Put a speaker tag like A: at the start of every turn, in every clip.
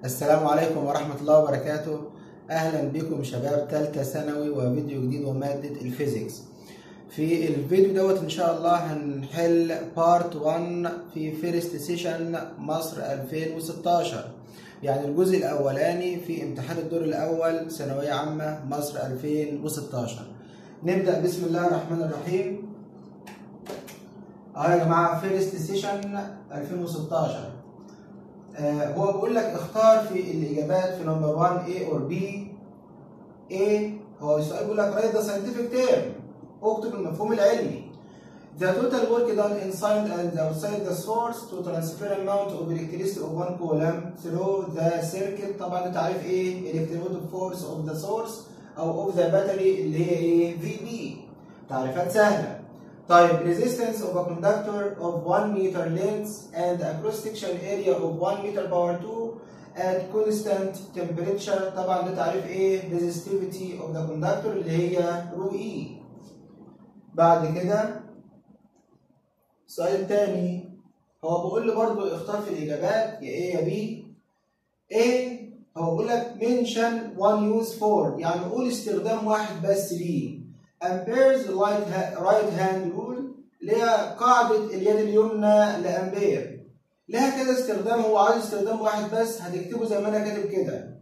A: السلام عليكم ورحمة الله وبركاته أهلا بكم شباب تالتة ثانوي وفيديو جديد ومادة الفيزيكس في الفيديو دوت إن شاء الله هنحل بارت 1 في فيرست سيشن مصر 2016 يعني الجزء الأولاني في امتحان الدور الأول ثانوية عامة مصر 2016 نبدأ بسم الله الرحمن الرحيم أهو يا جماعة فيرست سيشن 2016 آه هو بيقول لك اختار في الاجابات في نمبر 1 A or B A هو السؤال بيقول لك write the scientific term اكتب المفهوم العلمي The total work done inside and outside the source to transfer amount of electricity of one coulomb through the circuit طبعا انت عارف ايه electromotive force of the source او of the battery اللي هي ايه VB تعريفات سهله طيب resistance of a conductor of 1 meter length and a cross section area of 1 meter power 2 at constant temperature طبعا ده تعريف ايه resistivity of the conductor اللي هي رو اي بعد كده السؤال الثاني هو بيقول لي برضو اختار في الاجابات يا ايه يا بي ايه هو بيقول لك mention one use for يعني قول استخدام واحد بس ليه امبيرز رايت هاند رول اللي هي قاعدة اليد اليمنى لأمبير لها كذا استخدام هو عايز استخدام واحد بس هتكتبه زي ما أنا كاتب كده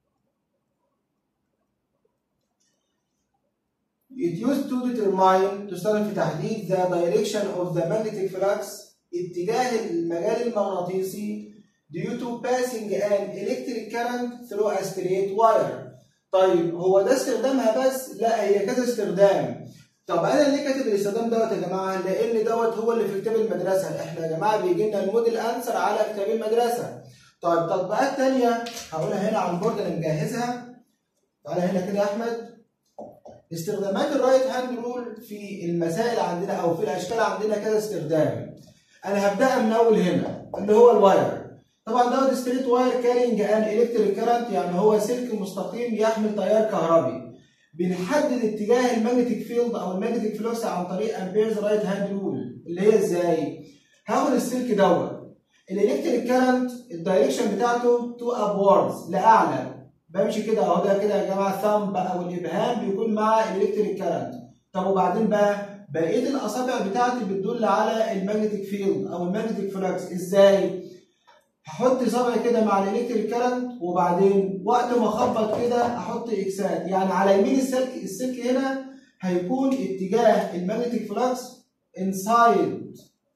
A: It used to determine تستخدم في تحديد the direction of the magnetic flux اتجاه المجال المغناطيسي due to passing an electric current through a straight wire طيب هو ده استخدامها بس؟ لا هي كذا استخدام. طب انا ليه كاتب الاستخدام دوت يا جماعه؟ لان دوت هو اللي في كتاب المدرسه، احنا يا جماعه بيجي لنا الموديل انسر على كتاب المدرسه. طيب تطبيقات ثانيه هقولها هنا على البورد انا مجهزها. تعالى هنا كده يا احمد. استخدامات الرايت هاند رول في المسائل عندنا او في الاشكال عندنا كذا استخدام. انا هبدأ من اول هنا اللي هو الواير. طبعا دوت ستريت واير كارينج ان الكتريك كارنت يعني هو سلك مستقيم يحمل تيار كهربي بنحدد اتجاه المagnetic فيلد او المagnetic فلوكس عن طريق امبيرز رايت هاند رول اللي هي ازاي هاخد السلك دوت الالكتريك كارنت الدايركشن بتاعته تو ابوردز لاعلى بمشي كده اهو ده كده يا جماعه الثامب او الابهام بيكون مع الالكتريك كارنت طب وبعدين بقى بقيه الاصابع بتاعتي بتدل على المagnetic فيلد او المagnetic فلوكس ازاي هحط صبعي كده مع الالكتريك كارنت وبعدين وقت ما اخبط كده احط اكسات يعني على يمين السلك السلك هنا هيكون اتجاه المagnetic فلكس انسايد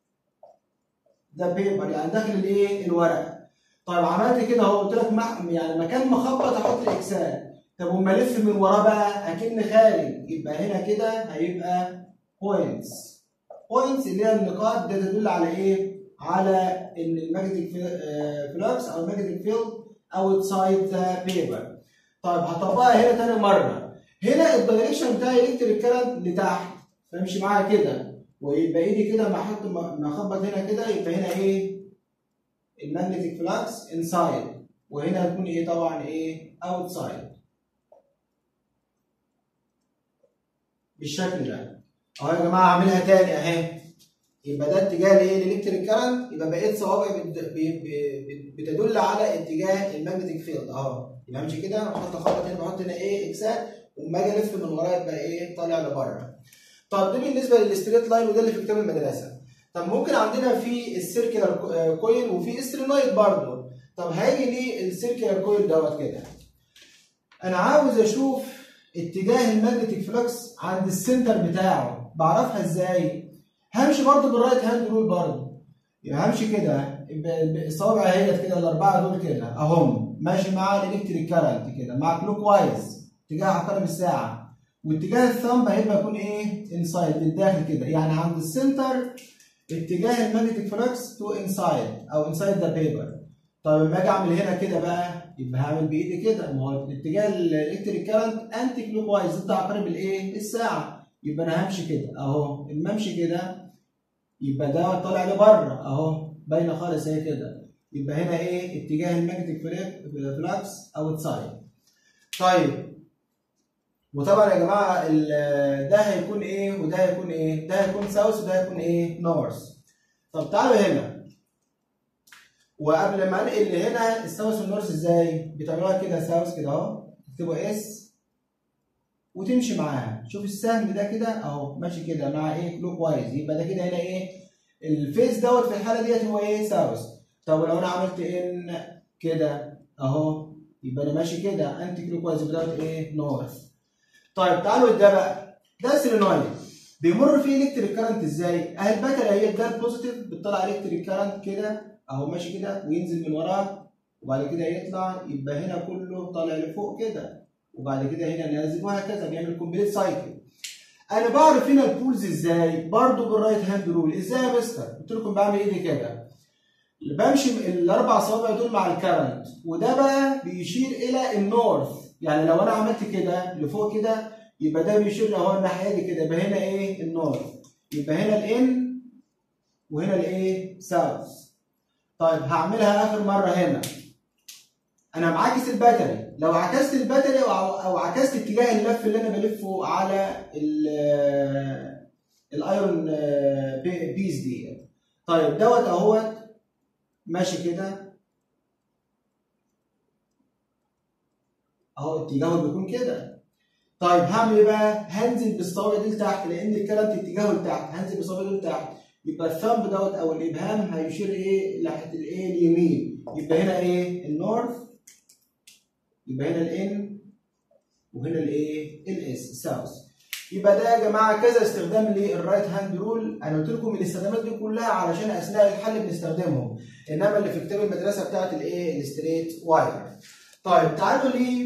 A: ذا بيبر يعني داخل الايه الورقه طيب عملت كده اهو قلت لك يعني مكان ما اخبط احط اكسات طب وما الف من وراه بقى اكن خارج يبقى هنا كده هيبقى بوينتس بوينتس اللي هي النقاط ده تدل على ايه على ان الماجنتيك فلكس او الماجنتيك فيلد اوتسايد ذا بيبر طيب هطبقها هنا تاني مره هنا الدايركشن بتاع الالكتريك كارنت لتحت فامشي معايا كده ويبقى ايدي كده ما احط ما اخبط هنا كده يبقى هنا ايه الماجنتيك فلكس انسايد وهنا هتكون ايه طبعا ايه اوتسايد بالشكل ده اهو يا جماعه اعملها تاني اهي يبقى ده اتجاه الايه الالكتريك كارنت يبقى بقيه صوابعي بتدل على اتجاه الماجنتيك فيلد اهو يبقى امشي كده احط خط هنا بحط هنا ايه اكسات واما اجي الف من ورايا يبقى ايه طالع لبره طب ده بالنسبه للستريت لاين وده اللي في كتاب المدرسه طب ممكن عندنا في السيركلر كويل وفي استرينويد برضه طب هاجي ليه السيركلر كويل دوت كده انا عاوز اشوف اتجاه الماجنتيك فلكس عند السنتر بتاعه بعرفها ازاي همشي برضه بالرايت هاند رول برضه يبقى همشي كده الصوابع اهيت كده الاربعه دول كده اهم ماشي مع الالكتريك كارنت كده مع كلوك وايز اتجاه عقارب الساعه واتجاه الثامب هيبقى يكون ايه انسايد للداخل كده يعني عند السنتر اتجاه الماجنتيك فلكس تو انسايد او انسايد ذا بيبر طب لما اجي اعمل هنا كده بقى يبقى هعمل بايدي كده ما هو اتجاه الالكتريك كارنت انتي كلوك وايز ضد عقارب الايه الساعه يبقى انا همشي كده اهو اما امشي كده يبقى ده طالع لبره اهو باينه خالص اهي كده يبقى هنا ايه اتجاه الماجنتيك فلكس اوتسايد طيب وطبعا يا جماعه ده هيكون ايه وده هيكون ايه ده هيكون ساوث وده هيكون ايه نورث طب تعالوا هنا وقبل ما انقل هنا الساوث والنورث ازاي؟ بتعملوها كده ساوث كده اهو تكتبوا اس وتمشي معاها شوف السهم ده كده اهو ماشي كده مع ايه كلوك وايز يبقى ده كده هنا ايه الفيس دوت في الحاله ديت هو ايه ساوث طب لو انا عملت ان كده اهو يبقى انا ماشي كده انتي كلوك وايز يبقى دوت ايه نورث طيب تعالوا ده بقى ده سيلينويد بيمر فيه الكتريك كارنت ازاي؟ اهي الباتري اهي ده البوزيتيف بتطلع الكتريك كارنت كده اهو ماشي كده وينزل من وراه وبعد كده يطلع يبقى هنا كله طالع لفوق كده وبعد كده هنا نازل وهكذا بيعمل كومبليت سايكل انا بعرف هنا البولز ازاي برضو بالرايت هاند رول ازاي يا مستر قلت لكم بعمل ايدي كده بمشي الاربع صوابع دول مع الكرنت وده بقى بيشير الى النورث يعني لو انا عملت كده لفوق كده يبقى ده بيشير اهو الناحيه دي كده يبقى هنا ايه النورث يبقى هنا الان وهنا الايه ساوث طيب هعملها اخر مره هنا انا معاكس الباتري لو عكست الباتري او او عكست اتجاه اللف اللي انا بلفه على الايرون بيس دي طيب دوت اهوت ماشي كده اهو اتجاهه بيكون كده طيب هعمل ايه بقى؟ هنزل بالصوابع دي لتحت لان الكرنت اتجاهه لتحت هنزل بالصوابع دي لتحت يبقى الثمب دوت او الابهام هيشير ايه ناحيه الايه اليمين يبقى هنا ايه النورث يبقى هنا الان وهنا الايه الاس ساوث يبقى ده يا جماعه كذا استخدام للرايت هاند رول انا قلت لكم الاستخدامات دي كلها علشان اثناء الحل بنستخدمهم انما اللي في كتاب المدرسه بتاعت الايه الستريت واير طيب تعالوا لي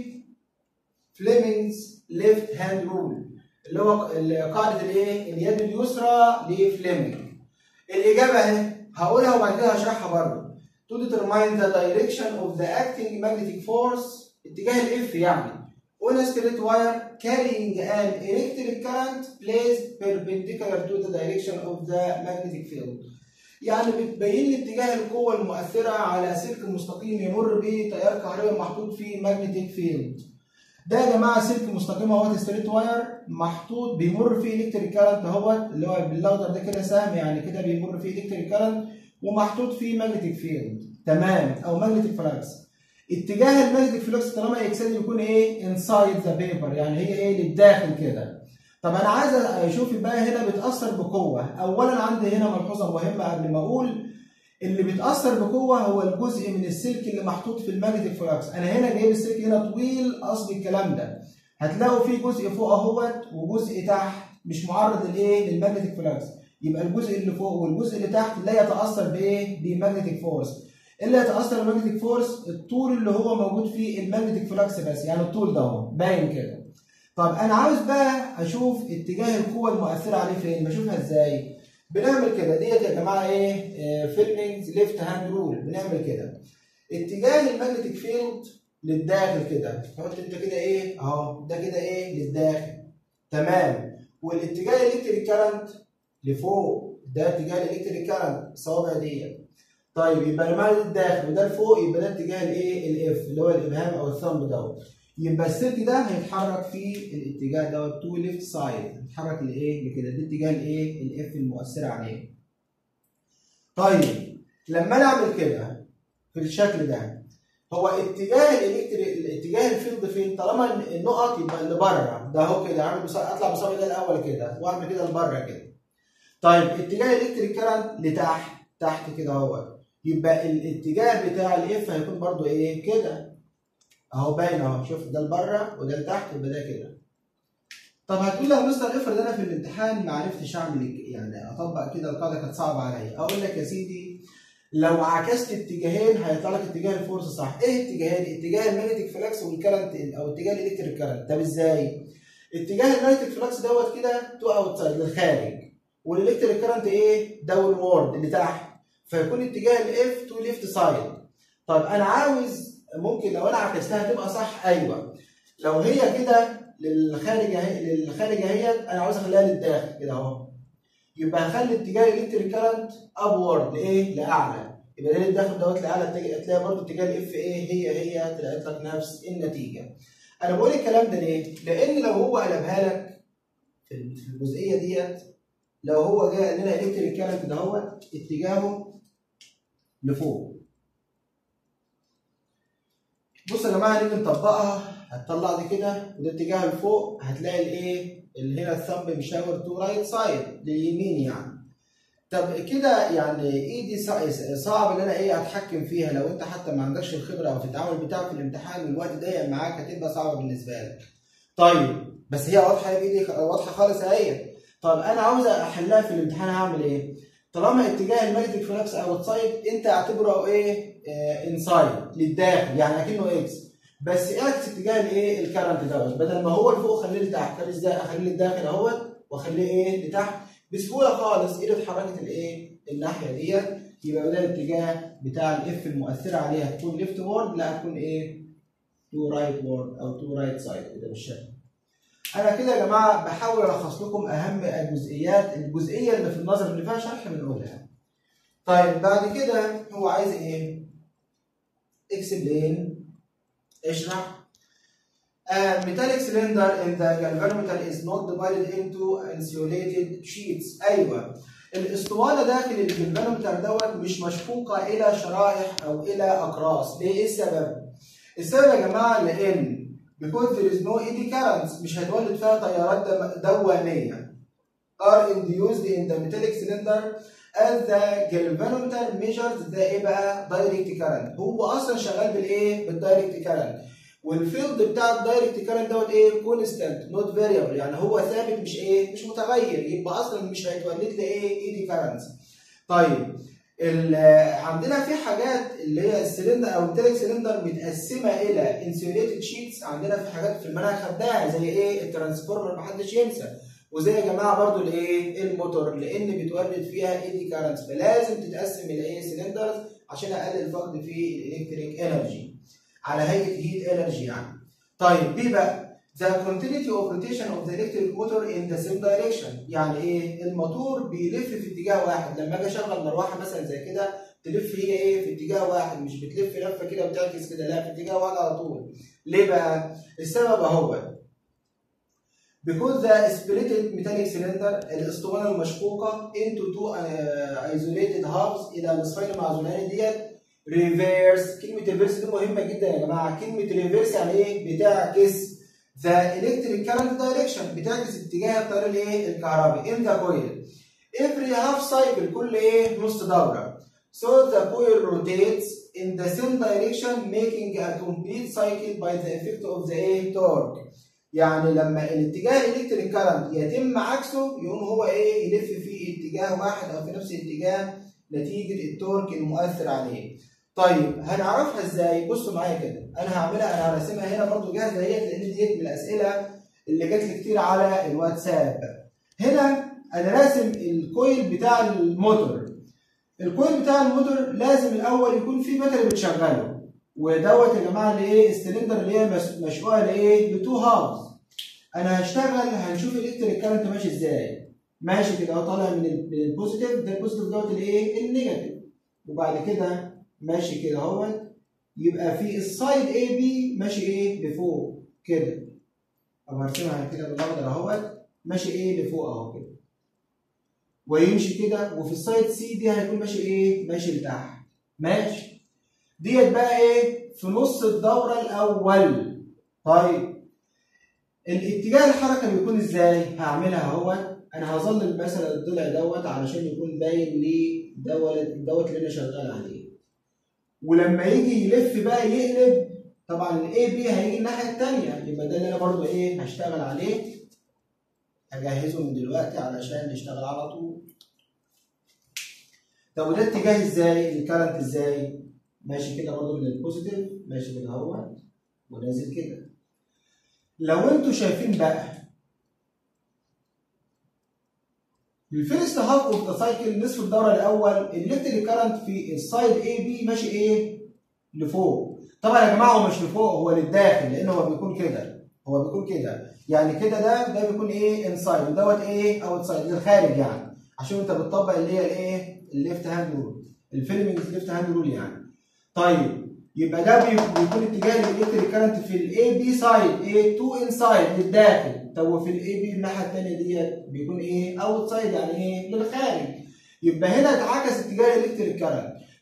A: فليمنجز ليفت هاند رول اللي هو قاعده الايه اليد اليسرى لفليمنج الاجابه اهي هقولها وبعد كده هشرحها برضه to determine the direction of the acting magnetic force اتجاه الاف يعني on a straight wire carrying an electric current placed perpendicular to the direction of the magnetic field يعني بتبين لي اتجاه القوة المؤثرة على سلك مستقيم يمر به تيار كهربي محطوط فيه magnetic field ده يا جماعة سلك مستقيم اهوت ستريت واير محطوط بيمر فيه الكتريك كارنت اهوت اللي هو بالاخضر ده كده سهم يعني كده بيمر فيه الكتريك كارنت ومحطوط فيه ماجنتيك فيلد تمام او ماجنتيك فلكس اتجاه الماجنتيك فلكس طالما اكسال يكون ايه انسايد ذا بيبر يعني هي ايه للداخل كده طب انا عايز اشوف بقى هنا بتاثر بقوه اولا عندي هنا ملحوظه مهمه قبل ما اقول اللي بيتاثر بقوه هو الجزء من السلك اللي محطوط في الماجنتيك فلكس انا هنا جايب السلك هنا طويل قصد الكلام ده هتلاقوا فيه جزء فوق اهوت وجزء تحت مش معرض لايه للماجنتيك فلكس يبقى الجزء اللي فوق والجزء اللي تحت لا يتاثر بايه بماجنتيك فورس اللي يتاثر بالماجنتيك فورس الطول اللي هو موجود فيه الماجنتيك فلكس بس يعني الطول ده اهو باين كده طب انا عاوز بقى اشوف اتجاه القوه المؤثره عليه فين بشوفها ازاي بنعمل كده ديت يا جماعه ايه فيلمينجز ليفت هاند رول بنعمل كده اتجاه الماجنتيك فيلد للداخل كده تحط انت كده ايه اهو ده كده ايه للداخل تمام والاتجاه الالكتريك كارنت لفوق ده اتجاه الالكتريك كارنت الصوابع ديت طيب يبقى المعنى الداخل وده لفوق يبقى ده اتجاه الايه الاف اللي هو الابهام او الثمب دوت يبقى السلك ده هيتحرك في الاتجاه دوت تو ليفت سايد هيتحرك لايه لكده ده اتجاه الايه الاف المؤثره عليه طيب لما انا اعمل كده في الشكل ده هو اتجاه الالكتريك الاتجاه الفيلد فين طالما النقط يبقى اللي بره ده اهو كده اعمل اطلع بصابعي ده الاول كده واعمل كده لبره كده طيب اتجاه الالكتريك كارنت لتحت تحت كده اهو يبقى الاتجاه بتاع الاف هيكون برضو ايه كده اهو باين اهو شوف ده لبره وده لتحت يبقى ده كده طب هتقول لي يا مستر افرض انا في الامتحان ما عرفتش اعمل يعني اطبق كده القاعده كانت صعبه عليا اقول لك يا سيدي لو عكست اتجاهين هيطلع لك اتجاه الفورس صح ايه اتجاهين اتجاه الماجنتيك فلكس والكرنت او اتجاه الالكتريك كرنت طب ازاي اتجاه الماجنتيك فلكس دوت كده تو اوت سايد للخارج والالكتريك كرنت ايه داون وورد اللي تحت فيكون اتجاه الاف تو ليفت سايد طب انا عاوز ممكن لو انا عكستها تبقى صح ايوه لو هي كده للخارج اهي للخارج اهيت انا عاوز اخليها للداخل كده اهو يبقى هخلي اتجاه الالكتريك كارنت ابورد لايه؟ لاعلى يبقى ده للداخل دوت لاعلى تلاقي برضه اتجاه الاف ايه هي هي طلعت لك نفس النتيجه. انا بقول الكلام ده ليه؟ لان لو هو قلبها لك في الجزئيه ديت لو هو جاء قال لنا الكتريك كارنت دهوت اتجاهه لفوق بص يا جماعه نيجي نطبقها هتطلع دي كده وده اتجاه لفوق هتلاقي الايه اللي هنا الثمب مشاور تو رايت سايد لليمين يعني طب كده يعني ايدي صعب ان انا ايه اتحكم فيها لو انت حتى ما عندكش الخبره او في التعامل بتاعك في الامتحان والوقت ضيق معاك هتبقى صعبه بالنسبه لك. طيب بس هي واضحه يا ايدي واضحه خالص اهي. طب انا عاوز احلها في الامتحان هعمل ايه؟ طالما اتجاه الماجنتيك فلكس اوت سايد انت اعتبره ايه؟ انسايد للداخل يعني اكنه اكس بس اعكس اتجاه الايه؟ الكرنت دوت بدل ما هو لفوق خليه لتحت خليه ازاي؟ اخليه للداخل اهوت واخليه ايه؟ لتحت بسهوله خالص ايدي اتحركت الايه؟ الناحيه ديت يبقى ده الاتجاه بتاع الاف المؤثره عليها تكون ليفت وورد لا هتكون ايه؟ تو رايت وورد او تو رايت سايد كده بالشكل. انا كده يا جماعه بحاول الخص لكم اهم الجزئيات الجزئيه اللي في النظر اللي فيها شرح بنقولها. طيب بعد كده هو عايز ايه؟ اكسبلين اشرح A metallic cylinder in the galvanometer is not divided into insulated sheets. أيوه الاسطوانة داخل الجلفانومتر دوت مش مشقوقة إلى شرائح أو إلى أقراص. ليه؟ إيه السبب؟ السبب يا جماعة لأن because there is no eddy currents مش هيتولد فيها تيارات دوامية. are induced in the metallic cylinder as the galvanometer measures the إيه بقى؟ direct current. هو أصلا شغال بالإيه؟ بالدايركت current. والفيلد بتاع الدايركت كارنت دوت ايه كونستانت نوت فاريبل يعني هو ثابت مش ايه مش متغير يبقى اصلا مش هيتولد لي ايه ايدي كارنت طيب عندنا في حاجات اللي هي السلندر او التلك سلندر متقسمه الى انسيوليتد شيتس عندنا في حاجات في المنهج خدناها زي ايه الترانسفورمر محدش ينسى وزي يا جماعه برضو الايه الموتور لان بتولد فيها ايدي كارنت فلازم تتقسم الى ايه سلندرز عشان اقلل فقد في الالكتريك انرجي على هيئه هيت انرجي يعني. طيب بي بقى the continuity of rotation of the electric motor in the same direction يعني ايه؟ الموتور بيلف في اتجاه واحد لما اجي اشغل مروحه مثلا زي كده تلف هي ايه؟ في اتجاه واحد مش بتلف لفه كده وتعكس كده لا في اتجاه واحد على طول. ليه بقى؟ السبب اهو because the spirited metallic cylinder الاسطوانه المشقوقه into two uh, isolated halves الى نصفين معزولين ديت ريفيرس كلمة ريفيرس دي مهمة جدا يا جماعة كلمة ريفيرس يعني ايه؟ بتعكس ذا الكتريك كارنت دايركشن بتعكس اتجاه التيار الايه؟ الكهربي ان ذا كويل every half cycle كل ايه؟ نص دورة so the coil rotates in the same direction making a complete cycle by the effect of the ايه؟ torque يعني لما الاتجاه الالكتريك كارنت يتم عكسه يقوم هو ايه؟ يلف في اتجاه واحد او في نفس الاتجاه نتيجة التورك المؤثر عليه طيب هنعرفها ازاي؟ بصوا معايا كده، انا هعملها انا هرسمها هنا برضو جاهزه اهيت لان ديت من الاسئله اللي جات لي كتير على الواتساب. هنا انا راسم الكويل بتاع الموتور. الكويل بتاع الموتور لازم الاول يكون في باتري بتشغله. ودوت يا جماعه اللي ايه؟ السلندر اللي هي مشقوقه لايه؟ لتو هاوس. انا هشتغل هنشوف الالكتريك كارنت ماشي ازاي. ماشي كده اهو طالع من البوزيتيف ده البوزيتيف دوت الايه؟ النيجاتيف. وبعد كده ماشي كده اهوت يبقى في السايد اي بي ماشي ايه لفوق كده او هرسمها كده بالاخضر اهوت ماشي ايه لفوق اهو كده ويمشي كده وفي السايد سي دي هيكون ماشي ايه ماشي لتحت ماشي ديت بقى ايه في نص الدوره الاول طيب الاتجاه الحركه بيكون ازاي هعملها اهوت انا هظلل مثلا الضلع دوت علشان يكون باين لي دوت دوت اللي انا شغال عليه ولما يجي يلف بقى يقلب طبعا الاي بي هيجي الناحيه الثانيه يبقى ده اللي انا برضو ايه هشتغل عليه هجهزه من دلوقتي علشان نشتغل على طول طب وده اتجاه ازاي الكرنت ازاي ماشي كده برضو من البوزيتيف ماشي كده اهوت ونازل كده لو انتوا شايفين بقى الفيرست هاف اوف ذا سايكل نصف الدوره الاول الالكتريك كارنت في السايد اي بي ماشي ايه؟ لفوق. طبعا يا جماعه هو مش لفوق هو للداخل لان هو بيكون كده هو بيكون كده يعني كده ده ده بيكون ايه انسايد ودوت ايه اوت سايد للخارج يعني عشان انت بتطبق اللي هي الايه الليفت هاند رول الفيلمنج ليفت هاند رول يعني. طيب يبقى ده بيكون اتجاه الالكتريك كارنت في الاي بي سايد ايه تو انسايد للداخل طب وفي الاي بي الناحيه الثانيه ديت بيكون ايه اوت سايد يعني ايه للخارج يبقى هنا اتعكس اتجاه الالكتريك كارنت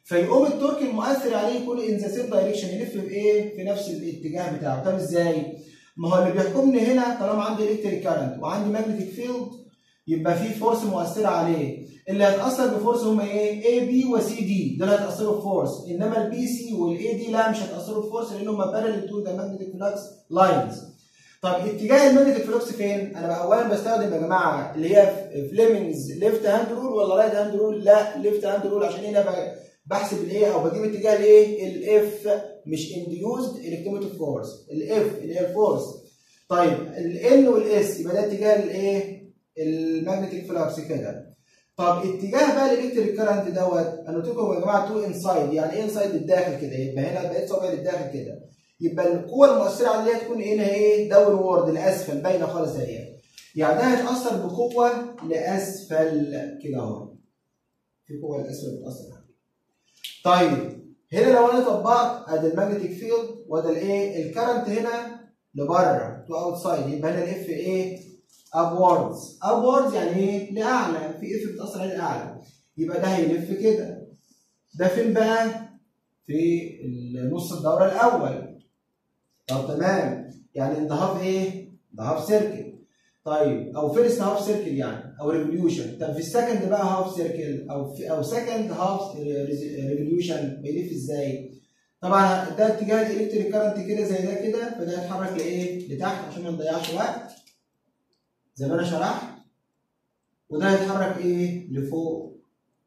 A: فيقوم التورك المؤثر عليه يكون ان ذا سيم دايركشن يلف في ايه؟ في نفس الاتجاه بتاعه طب ازاي؟ ما هو اللي بيحكمني هنا طالما عندي الكتريك كارنت وعندي ماجنتيك فيلد يبقى في فورس مؤثره عليه اللي هيتاثر بفورس هم ايه؟ اي بي وسي دي دول هيتاثروا بفورس انما البي سي والاي دي لا مش هيتاثروا بفورس لان هم بارل تو ذا ماجنتيك فلكس لاينز طب اتجاه الماجنتيك فلوكس فين؟ انا اولا بستخدم يا جماعه اللي هي فليمنجز ليفت هاند رول ولا رايت هاند رول؟ لا ليفت هاند رول عشان هنا بحسب الايه او بجيب اتجاه الايه؟ الاف مش انديوزد الكتروموتيف فورس الاف اللي هي الفورس طيب الان والاس يبقى ده اتجاه الايه؟ الماجنتيك فلكس كده طب اتجاه بقى الالكتريك كارنت دوت انا قلت لكم يا جماعه تو انسايد يعني ايه انسايد للداخل كده يبقى هنا بقيت صابع للداخل كده يبقى القوه المؤثره عليها تكون هنا ايه داون وورد لاسفل باينه خالص اهي يعني ده هيتاثر بقوه لاسفل كده اهو في قوه لاسفل بتاثر عليه طيب هنا لو انا طبقت ادي الماجنتيك فيلد وده الايه الكرنت هنا لبره تو اوتسايد يبقى هنا الاف ايه ابوردز ابوردز يعني ايه لاعلى في اف بتاثر عليه لاعلى يبقى ده هيلف كده ده فين بقى في نص الدوره الاول طب تمام يعني انضهاف ايه انضهاف سيركل طيب او فيرست هاف سيركل يعني او ريفوليوشن طب في السكند بقى هاف سيركل او في او سكند هاف ريفوليوشن بيلف ازاي طبعا ده اتجاه الالكتريك كارنت كده زي ده كده فده هيتحرك لايه لتحت عشان ما نضيعش وقت زي ما انا شرحت وده هيتحرك ايه لفوق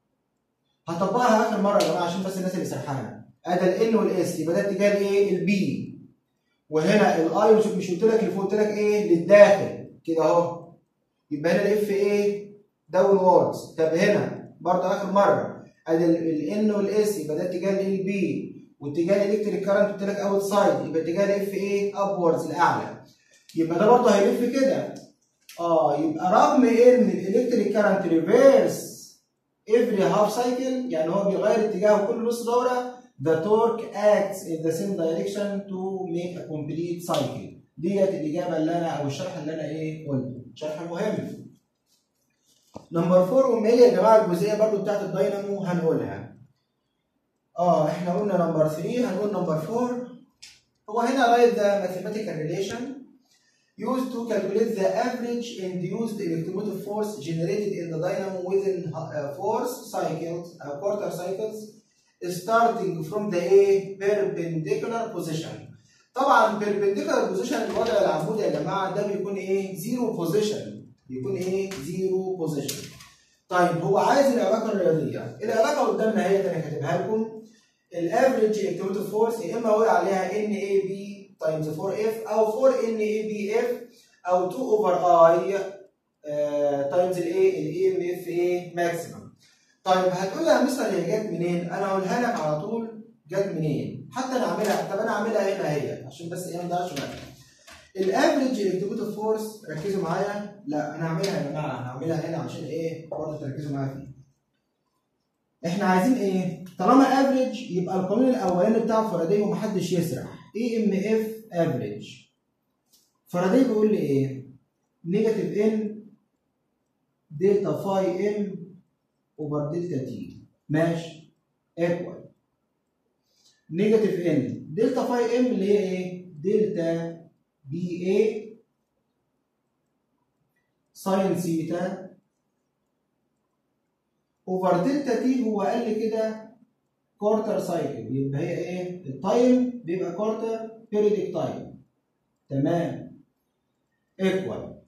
A: هطبقها اخر مره يا جماعه عشان بس الناس اللي سرحانه ادي ال والاس يبقى ده اتجاه الايه البي وهنا الاي مش مش قلت لك اللي فوق قلت لك ايه للداخل كده اهو يبقى هنا الاف ايه داون ووردز طب هنا برضه اخر مره ادي الان والاس يبقى ده اتجاه ال بي واتجاه الالكتريك كارنت قلت لك اوت سايد يبقى اتجاه الاف ايه ابوردز لاعلى يبقى ده برضه هيلف كده اه يبقى رغم ان الالكتريك كارنت ريفيرس افري هاف سايكل يعني هو بيغير اتجاهه كل نص دوره the torque acts in the same direction to make a complete cycle ديت الاجابه اللي انا او الشرح اللي انا ايه قلته شرح مهم نمبر 4 وما هي يا جماعه الجزئيه برضو بتاعت الداينامو هنقولها اه احنا قلنا نمبر 3 هنقول نمبر 4 هو هنا write the mathematical relation used to calculate the average induced electromotive force generated in the dynamo within uh, force cycles, uh, quarter cycles, starting from the A perpendicular position. طبعا perpendicular position الوضع العمودي يا جماعه ده بيكون ايه؟ زيرو بوزيشن بيكون ايه؟ زيرو بوزيشن. طيب هو عايز العلاقه الرياضيه، العلاقه قدامنا اهي انا كاتبها لكم الافريج الكتروموتيف فورس يا اما اقول عليها ان اي بي تايمز 4 اف او 4 ان اي بي اف او 2 اوفر اي تايمز الايه الاي ام اف ايه ماكسيمم طيب هتقول لي يا مستر هي جت منين؟ انا هقولها لك على طول جت منين؟ حتى انا اعملها طب انا اعملها هنا اهي عشان بس ايه ما نضيعش وقت. الافريج الكتروموتيف فورس ركزوا معايا لا انا هعملها يا جماعه هعملها هنا عشان ايه برضه تركزوا معايا فيها. احنا عايزين ايه؟ طالما افريج يبقى القانون الاولاني بتاع فاراداي ومحدش يسرح اي ام اف افريج فاراداي بيقول لي ايه؟ نيجاتيف ان دلتا فاي ام اوفر دلتا تي ماشي ايكوال نيجاتيف ان دلتا فاي ام اللي هي ايه؟ دلتا بي اي ساين ثيتا اوفر دلتا تي هو قال لي كده كورتر سايكل يبقى هي ايه؟ التايم بيبقى كورتر بيريدك تايم تمام ايكوال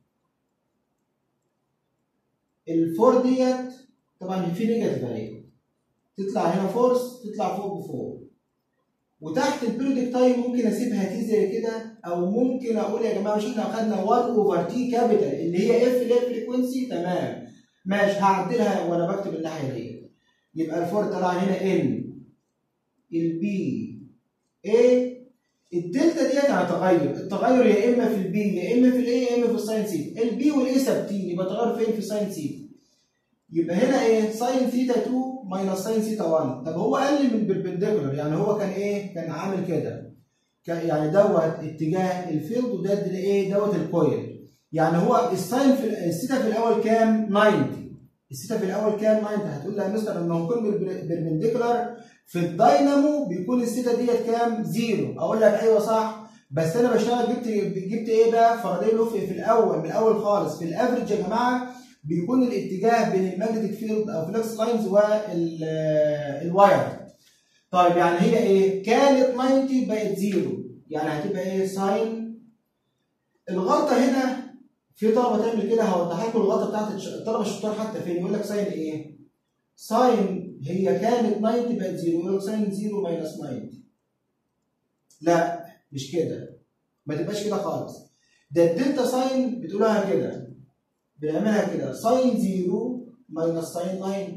A: الفور ديت طبعا في نيجاتيف اهي تطلع هنا فورس تطلع فوق بفوق وتحت البيريدك تايم ممكن اسيبها تي زي كده او ممكن اقول يا جماعه مش احنا اخدنا 1 اوفر تي كابيتال اللي هي اف اللي هي فريكونسي تمام ماشي هعدلها وانا بكتب الناحيه دي يبقى الفور طلع هنا ان البي اي الدلتا ديت هتغير التغير يا اما في البي يا اما في الاي يا اما في الساين سيتا البي والاي ثابتين يبقى تغير فين في ساين سيتا يبقى هنا ايه ساين ثيتا 2 ماينس ساين ثيتا 1 طب هو قال لي من بيربنديكولار يعني هو كان ايه كان عامل كده يعني دوت اتجاه الفيلد وده ايه دوت الكويل يعني هو الساين في الثيتا في الاول كام 90 الثيتا في الاول كام 90 هتقول لي يا مستر لما يكون بيربنديكولار في الداينامو بيكون الثيتا ديت كام؟ زيرو اقول لك ايوه صح بس انا بشتغل جبت جبت ايه بقى؟ فاراداي لو في الاول من الاول خالص في الافرج يا جماعه بيكون الاتجاه بين الماجنتيك فيلد او فلكس لاينز والواير طيب يعني هي ايه؟ كانت 90 بقت زيرو يعني هتبقى ايه؟ ساين الغلطه هنا في طلبه تعمل كده هوضح لكم الغلطه بتاعت الطلبه الشطار حتى فين يقول لك ساين ايه؟ ساين هي كانت 90 بقت زيرو يقول لك ساين زيرو ماينس 90 لا مش كده ما تبقاش كده خالص ده الدلتا ساين بتقولها كده بنعملها كده ساين زيرو ماينس ساين 90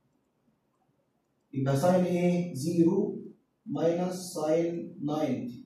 A: يبقى ساين ايه؟ زيرو ماينس ساين 90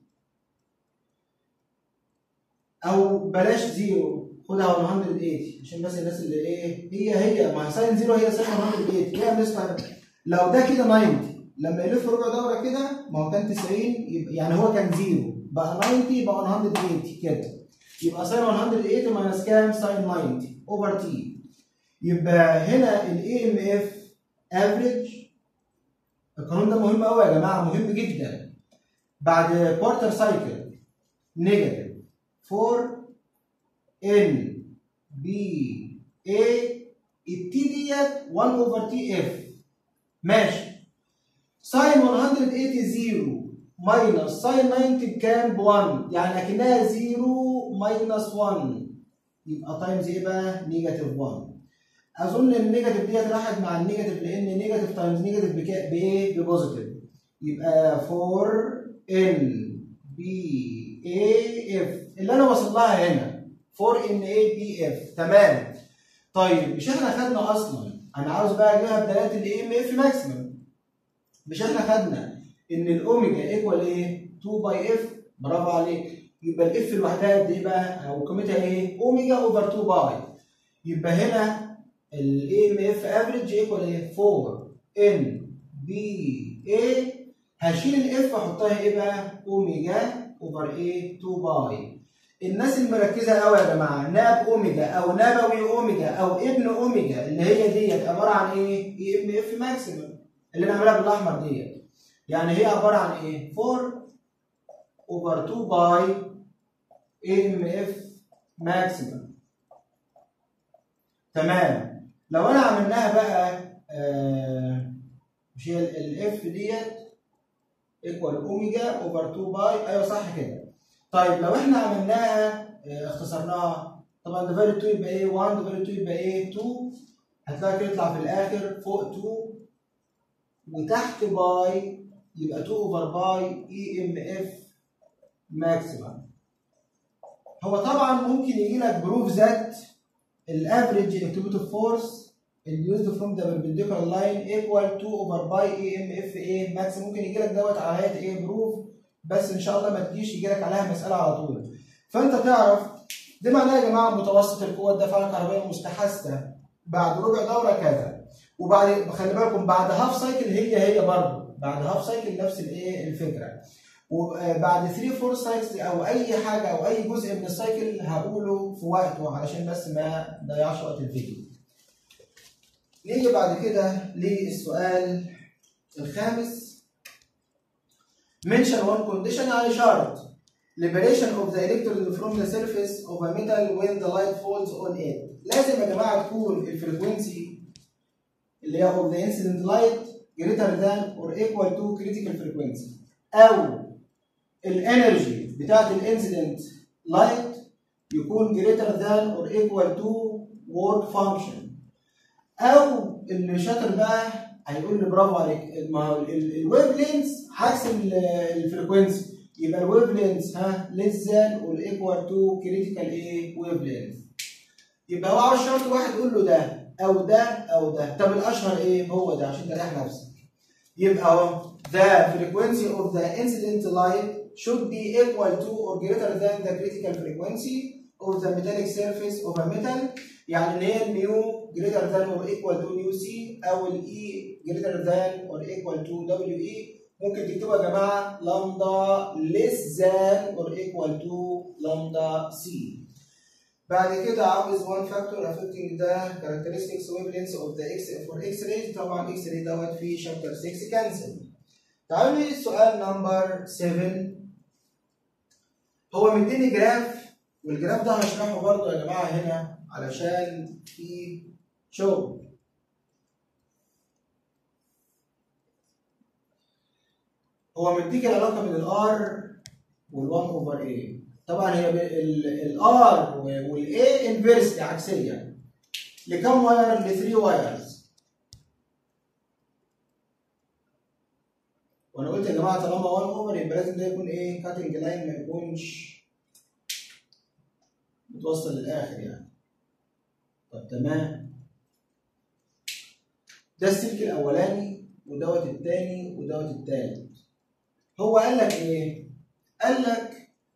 A: او بلاش زيرو خدها 180 عشان بس الناس اللي ايه هي هي ما ساين زيرو هي ساين 180 هي بنسبه لو ده كده 90 لما يلف ربع دوره كده ما هو كان 90 يبقى يعني هو كان زيرو بقى 90 يبقى 180 كده يبقى ساين 180 ماينس كام ساين 90 اوفر تي يبقى هنا الاي ام اف افريج القانون ده مهم قوي يا جماعه مهم جدا بعد كوارتر سايكل نيجاتيف 4 ان بي اي التي ديت 1 اوفر تي اف ماشي ساين 180 زيرو ماينس ساين 90 بكام ب 1 يعني اكنها زيرو ماينس 1 يبقى تايمز ايه بقى؟ نيجاتيف 1 اظن النيجاتيف ديت راحت مع النيجاتيف لان نيجاتيف تايمز نيجاتيف بايه؟ ببوزيتيف يبقى 4 ان بي اي اف اللي انا واصل لها هنا 4 ان اي بي اف تمام طيب مش احنا خدنا اصلا انا عاوز بقى اجيبها بدلاله الاي ام اف ماكسيمم مش احنا خدنا ان الاوميجا ايكوال ايه 2 باي اف برافو عليك يبقى الاف لوحدها قد ايه بقى او قيمتها ايه اوميجا اوفر 2 باي يبقى هنا الاي ام اف افريج ايكوال ايه 4 ان بي اي هشيل الاف واحطها ايه بقى اوميجا اوفر ايه 2 باي الناس المركزه قوي يا جماعه ناب اوميجا او نبوي اوميجا او ابن اوميجا اللي هي ديت عباره عن ايه اي ام اف ماكسيمم اللي انا عاملها بالاحمر ديت يعني هي عباره عن ايه 4 اوفر 2 باي اي ام اف ماكسيمم تمام لو انا عملناها بقى آه مش هي الاف ديت ايكوال اوميجا اوفر 2 باي ايوه صح كده طيب لو احنا عملناها اه اختصرناها طبعا ديفايد 2 يبقى ايه 1 ديفايد 2 يبقى ايه 2 هتلاقي كده يطلع في الاخر فوق 2 وتحت باي يبقى 2 اوفر باي اي ام اف ماكسيمم هو طبعا ممكن يجي لك بروف ذات الافريج الكتروموتيف فورس induced from the perpendicular line equal 2 over by EMF A max ممكن يجي لك دوت على هيئه ايه بروف بس ان شاء الله ما تجيش يجي لك عليها مساله على طول فانت تعرف ده معناه يا جماعه متوسط القوه الدفعه الكهربائيه المستحثه بعد ربع دوره كذا وبعد خلي بالكم بعد هاف سايكل هي هي برضه بعد هاف سايكل نفس الايه الفكره وبعد 3 4 سايكلز او اي حاجه او اي جزء من السايكل هقوله في وقته علشان بس ما نضيعش وقت الفيديو نيجي بعد كده للسؤال الخامس mention one condition يعني شرط liberation of the electron from the surface of a metal when the light falls on it لازم يا جماعه تكون الفريكونسي اللي هي of the incident light greater than or equal to critical frequency او الانرجي بتاعت الانسيدنت لايت يكون greater than or equal to work function او اللي شاطر بقى هيقول لي برافو عليك ما هو الويف لينز عكس الفريكونسي يبقى الويف لينز ها ليس ذان اور ايكوال تو كريتيكال ايه ويف لينز يبقى هو عاوز شرط واحد يقول له ده او ده او ده طب الاشهر ايه هو ده عشان تريح نفسك يبقى اهو the frequency of the incident light should be equal to or greater than the critical frequency of the metallic surface of a metal يعني ان هي الميو greater than or equal to نيو سي او الاي greater than or equal to دبليو اي ممكن تكتبوا يا جماعه لامدا less than or equal to لامدا سي بعد كده عاوز one factor affecting the characteristics wavelengths of the X for X-ray طبعا X-ray دوت في شابتر 6 كانسل تعالوا لي السؤال نمبر 7 هو مديني جراف والجراف ده هشرحه برضه يا جماعه هنا علشان في شغل هو مديك العلاقه بين الار وال1 اوفر اي طبعا هي الار والاي انفيرس عكسيه لكم واير ل 3 وايرز وانا قلت يا جماعه طالما 1 اوفر يبقى لازم ده يكون ايه كاتنج لاين ما يكونش متوصل للاخر يعني طب تمام ده السلك الاولاني ودوت الثاني ودوت الثالث هو قال لك ايه قال لك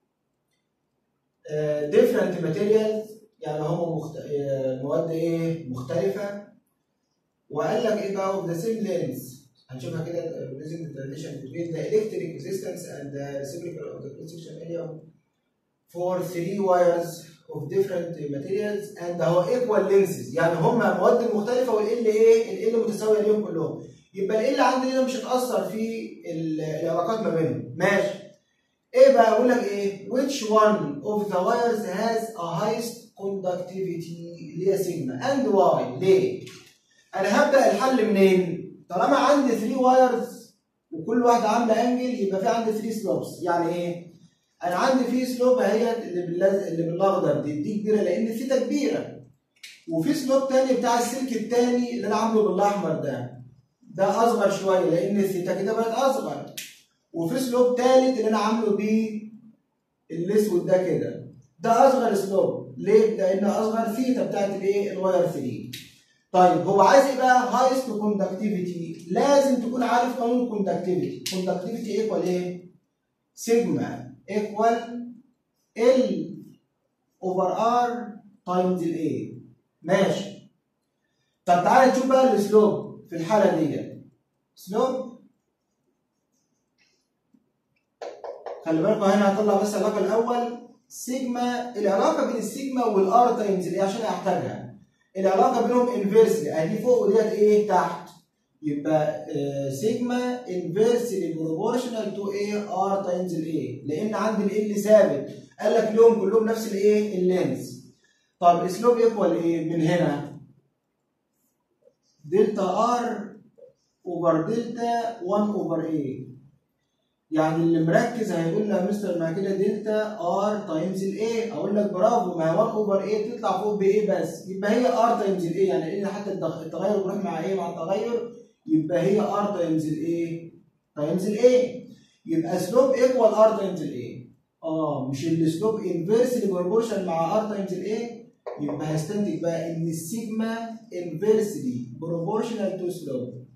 A: different materials يعني هم مخت... مواد ايه مختلفة وقال لك ايه بقى of the same length هنشوفها كده using the transition between the electric resistance and the reciprocal of the cross section area for three wires of different materials and هو equal lengths يعني هم مواد مختلفة وال ايه ال متساوية ليهم كلهم يبقى ال عندي هنا مش هتأثر في العلاقات ما بينهم ماشي ايه بقى اقول لك ايه which one of the wires has a highest conductivity اللي هي سيجما and why ليه انا هبدا الحل منين طالما عندي 3 وايرز وكل واحده عامله انجل يبقى في عندي 3 سلوبس يعني ايه انا عندي في سلوب اهي اللي باللزق اللي بالاخضر دي دي كبيره لان الثيتا كبيره وفي سلوب تاني بتاع السلك التاني اللي انا عامله بالاحمر ده ده اصغر شويه لان الثيتا كده بقت اصغر وفي سلوب تالت اللي انا عامله بيه الاسود ده كده ده اصغر سلوب ليه؟ لان اصغر ثيتا بتاعت الايه؟ الواير 3 طيب هو عايز ايه بقى؟ هايست كوندكتيفيتي لازم تكون عارف قانون الكوندكتيفيتي كوندكتيفيتي ايكوال ايه؟ سيجما ايكوال ال اوفر ار تايمز الاي ماشي طب تعالى نشوف بقى السلوب في الحاله دي سلوب خلي بالكم هنا هطلع بس العلاقه الاول سيجما العلاقه بين السيجما والار تايمز الايه عشان احتاجها العلاقه بينهم انفيرسلي ادي فوق وديت ايه تحت يبقى آه سيجما انفيرسلي بروبورشنال تو ايه ار تايمز الايه لان عندي ال ثابت قال لك لهم كلهم نفس الايه اللينز طب السلوب ايكوال ايه من هنا دلتا ار اوفر دلتا 1 اوفر ايه يعني اللي مركز هيقول لي يا مستر ما كده دلتا ار تايمز الاي اقول لك برافو ما هي 1 اوفر اي تطلع فوق بايه بس يبقى هي ار تايمز الاي يعني لان حتى التغير بيروح مع ايه مع التغير يبقى هي ار تايمز الاي تايمز الاي يبقى سلوب ايكوال ار تايمز الاي اه مش السلوب انفيرسلي بروبورشن مع ار تايمز الاي يبقى هستنتج بقى ان السيجما انفيرسلي بروبورشنال تو سلوب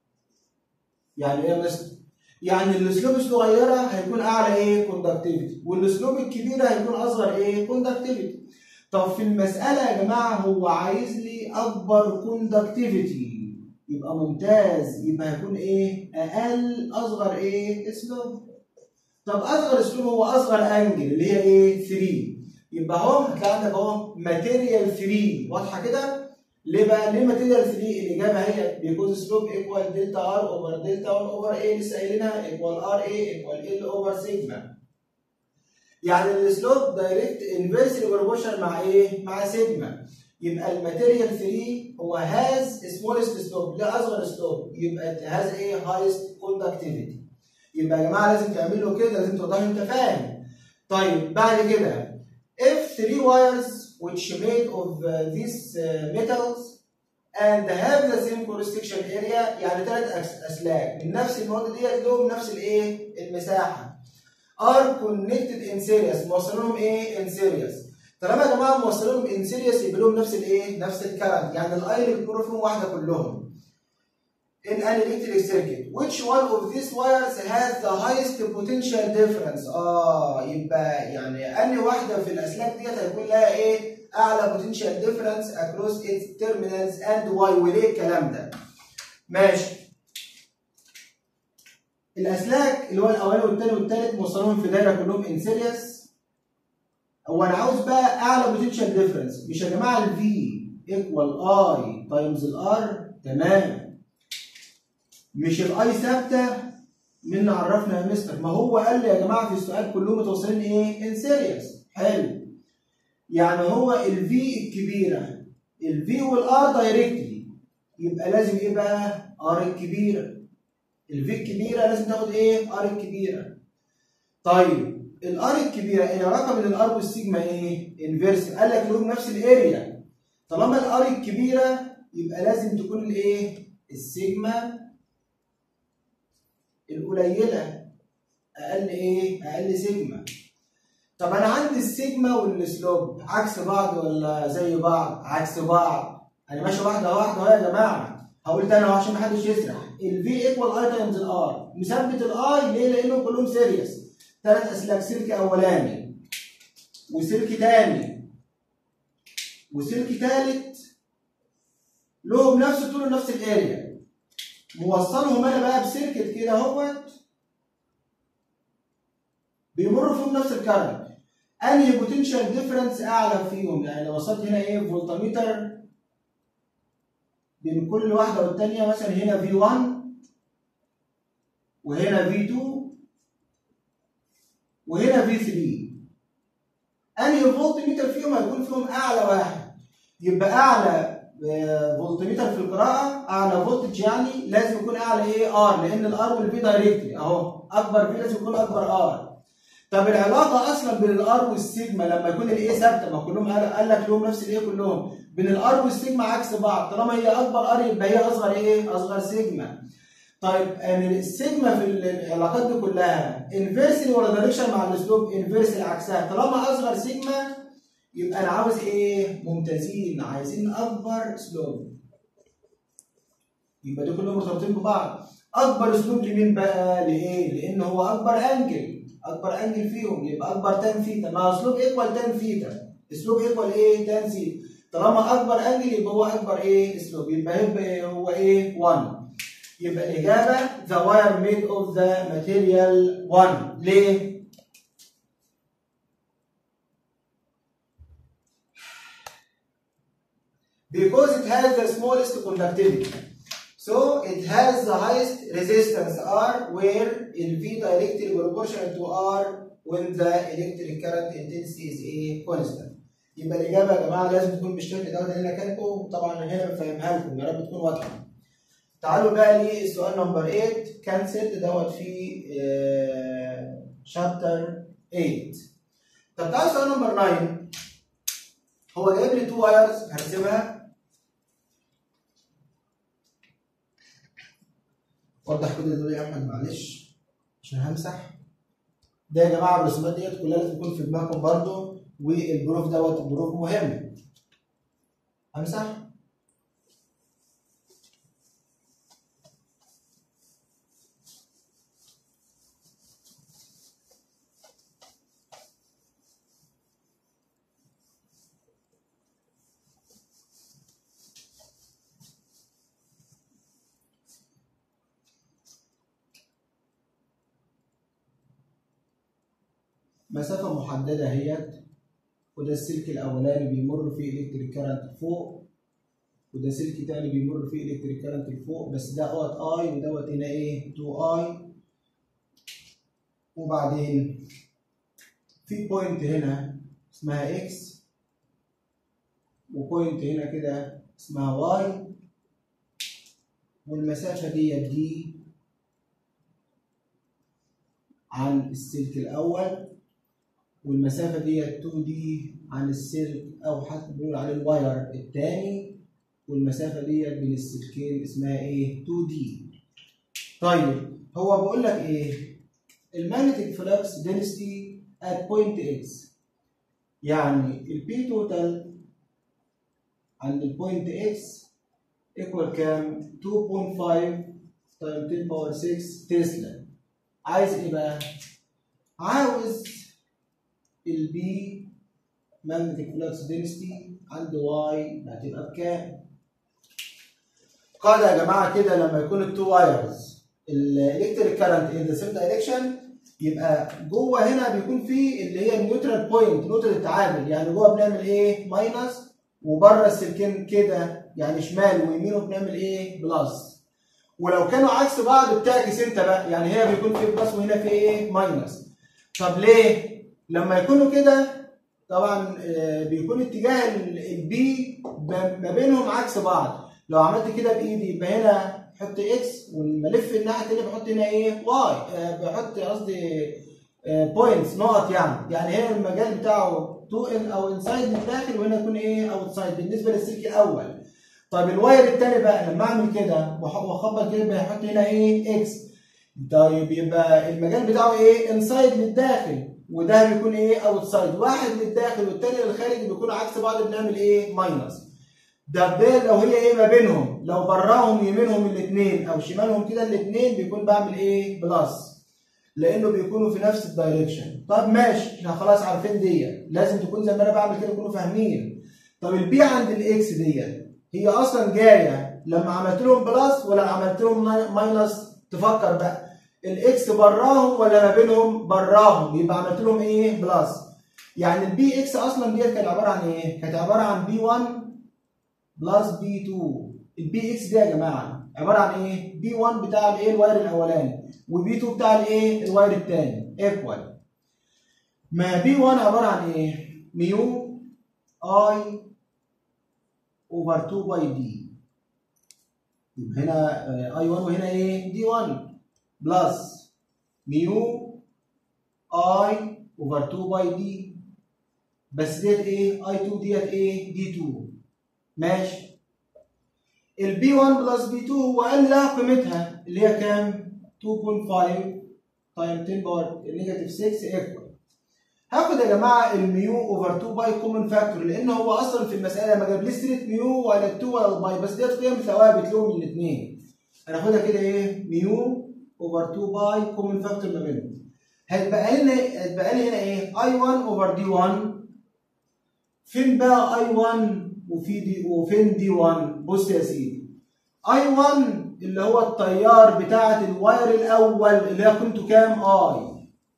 A: يعني ايه يا مستر يعني الاسلوب الصغيره هيكون اعلى ايه كوندكتيفيتي والاسلوب الكبيره هيكون اصغر ايه كوندكتيفيتي طب في المساله يا جماعه هو عايز لي اكبر كوندكتيفيتي يبقى ممتاز يبقى هيكون ايه اقل اصغر ايه اسلوب طب اصغر اسلوب هو اصغر انجل اللي هي ايه 3 يبقى اهو هتلاقي عندك اهو ماتيريال 3 واضحه كده ليه بقى؟ ليه ماتيريال 3 الإجابة هي بيكوز سلوب ايكوال دلتا ار اوفر دلتا 1 اوفر اي لسه قايلينها ايكوال ار اي ايكوال ال اوفر سيجما. يعني السلوب دايركت انفيرسلي بروبورشن مع ايه؟ مع سيجما. يبقى الماتيريال 3 هو هاز سمولست سلوب ده اصغر سلوب يبقى هاز ايه؟ هايست كوندكتيفيتي. يبقى يا جماعه لازم تعملوا كده لازم توضحوا انت فاهم. طيب بعد كده if 3 wires which made of uh, these uh, metals and have the same cross section area يعني ثلاث اسلاك من نفس المواد ديت لهم نفس الايه المساحه are connected in series موصلينهم ايه in series طالما يا جماعه موصلينهم in series يبقى لهم نفس الايه نفس الكرنت يعني الاي اللي بيكونوا فيهم واحده كلهم in an electric circuit which one of these wires has the highest potential difference اه يبقى يعني انهي واحده في الاسلاك ديت هيكون لها ايه اعلى potential difference across its terminals and why وليه الكلام ده ماشي الاسلاك اللي هو الاولاني والثاني والثالث موصلهم في دايره كلهم ان سيريس هو انا عاوز بقى اعلى potential difference مش يا جماعه الفي ايكوال اي تايمز الار تمام مش الاي ثابته مين عرفنا يا مستر ما هو قال لي يا جماعه في السؤال كلهم متوصلين ايه ان سيريس حلو يعني هو الفي الكبيره الفي والار دايركتلي يبقى لازم ايه بقى ار الكبيره الفي الكبيره لازم تاخد ايه ار الكبيره طيب الار الكبيره العلاقه بين الار والسيجما ايه انفيرس قال لك لهم نفس الاريا طالما الار الكبيره يبقى لازم تكون الايه السيجما القليله اقل ايه اقل سيجما طب انا عندي السيجما والسلوب عكس بعض ولا زي بعض عكس بعض انا ماشي واحده واحده اهو يا جماعه هقول تاني اهو عشان محدش يسرح الفي ايكوال اي تايمز الار مثبت الاي ليه لانهم كلهم سيريس ثلاث اسلاك سلك اولاني وسلك تاني وسلك تالت لهم نفس طول نفس الاريا موصلهم انا بقى بسيركت كده اهوت بيمر فيهم نفس الكرنت انهي بوتنشال ديفرنس اعلى فيهم يعني لو وصلت هنا ايه فولتميتر بين كل واحده والثانيه مثلا هنا في 1 وهنا في 2 وهنا في 3 انهي فولتميتر فيهم هيكون فيهم اعلى واحد يبقى اعلى فولتميتر في القراءه اعلى فولتج يعني لازم يكون اعلى ايه ار لان الار والفي دايركتلي اهو اكبر في لازم يكون اكبر ار طب العلاقه اصلا بين الار والسيجما لما يكون الايه ثابته ما كلهم قال لك لهم نفس الايه كلهم بين الار والسيجما عكس بعض طالما هي اكبر ار يبقى هي اصغر ايه اصغر سيجما طيب يعني السيجما في العلاقات دي كلها انفيرسلي ولا دايركشن مع الاسلوب انفيرسلي عكسها طالما اصغر سيجما يبقى انا عاوز ايه ممتازين عايزين اكبر سلوب يبقى دول كلهم مرتبطين ببعض اكبر اسلوب لمين بقى لايه لان هو اكبر انجل اكبر انجل فيهم يبقى اكبر تان ثيتا مع اسلوب ايكوال تان ثيتا اسلوب ايكوال ايه تان ثيتا طالما اكبر انجل يبقى هو اكبر ايه اسلوب يبقى يبقى هو ايه 1 يبقى الاجابه the wire made of the material 1 ليه because it has the smallest conductivity. So it has the highest resistance R where in V directly proportional to R when the electric current intensity is a constant. يبقى الإجابة يا جماعة لازم تكون بالشكل دوت اللي أنا كاتبه طبعا هنا بفهمها لكم يا رب تكون واضحة. تعالوا بقى للسؤال نمبر 8 كانسل دوت في شابتر 8. طب تعالوا السؤال نمبر 9 هو جايب لي تو وايرز هرسمها وضح كده دول يا احمد معلش عشان همسح ده يا جماعه الرسومات ديت كلها لازم تكون في دماغكم برضو والبروف دوت بروف مهم همسح مسافة محددة اهيت وده السلك الأولاني بيمر فيه إلكتريك كارنت فوق وده سلك تاني بيمر فيه إلكتريك كارنت لفوق بس ده اوت اي ودوت هنا ايه 2 اي وبعدين في بوينت هنا اسمها اكس وبوينت هنا كده اسمها واي والمسافة ديت دي عن السلك الأول والمسافة ديت 2 دي عن السلك أو حتى بنقول عليه الواير التاني والمسافة ديت بين السلكين اسمها إيه؟ 2 دي. طيب هو بيقول لك إيه؟ المagnetic flux density at point x يعني البي توتال عند البوينت x equal كام؟ 2.5 times 10 باور 6 تسلا. عايز إيه بقى؟ عاوز البي magnetic flux density عند واي هتبقى بكام؟ قاعدة يا جماعة كده لما يكون التو وايرز الالكتريك كارنت ان ذا سيم دايركشن يبقى جوه هنا بيكون في اللي هي النيوترال بوينت نقطة التعامل يعني جوه بنعمل ايه؟ ماينس وبره السلكين كده يعني شمال ويمينه بنعمل ايه؟ بلس ولو كانوا عكس بعض بتعكس انت بقى يعني هنا بيكون في بلس وهنا في ايه ماينس طب ليه لما يكونوا كده طبعا آه، بيكون اتجاه البي ما بينهم عكس بعض لو عملت كده بايدي يبقى هنا بحط اكس ولما الف الناحيه الثانيه بحط هنا ايه واي آه، بحط قصدي بوينتس نقط يعني يعني هنا المجال بتاعه تو ان او انسايد من الداخل وهنا يكون ايه اوتسايد بالنسبه للسلك الاول طيب الواير الثاني بقى لما اعمل كده واخبط كده بحط هنا ايه اكس طيب يبقى المجال بتاعه ايه انسايد للداخل وده بيكون ايه اوتسايد واحد للداخل والثاني للخارج بيكونوا عكس بعض بنعمل ايه ماينس ده لو هي ايه ما بينهم لو براهم يمينهم الاثنين او شمالهم كده الاثنين بيكون بعمل ايه بلس لانه بيكونوا في نفس الدايركشن طب ماشي احنا خلاص عارفين دي لازم تكون زي ما انا بعمل كده تكونوا فاهمين طب البي عند الاكس دي هي اصلا جايه لما عملت لهم بلس ولا عملت لهم ماينس تفكر بقى الاكس براهم ولا ما بينهم براهم يبقى عملت لهم ايه بلس يعني البي اكس اصلا ديت كانت عباره عن ايه كانت عباره عن بي 1 بلس بي 2 البي اكس دي يا جماعه عباره عن ايه بي 1 بتاع الايه الواير الاولاني وبي 2 بتاع الايه الواير الثاني ايكوال ما بي 1 عباره عن ايه ميو اي اوفر 2 باي دي يبقى هنا اي 1 وهنا ايه دي 1 بلس ميو اي اوفر 2 باي دي بس ديت ايه اي 2 ديت ايه دي 2 ماشي البي 1 بلس بي 2 هو قال لها قيمتها اللي هي كام 2.5 تايم 10 باور نيجاتيف 6 ايكوال هاخد يا جماعه الميو اوفر 2 باي كومن فاكتور لان هو اصلا في المساله ما جابليش ستريت ميو ولا 2 ولا الباي بس ديت قيم ثوابت لهم الاثنين هناخدها كده ايه ميو اوفر 2 باي كومن فاكتور ما بينهم هيتبقى لنا هيتبقى لي هنا ايه اي 1 اوفر دي 1 فين بقى اي 1 وفي دي وفين دي 1 بص يا سيدي اي 1 اللي هو التيار بتاعه الواير الاول اللي هي قيمته كام اي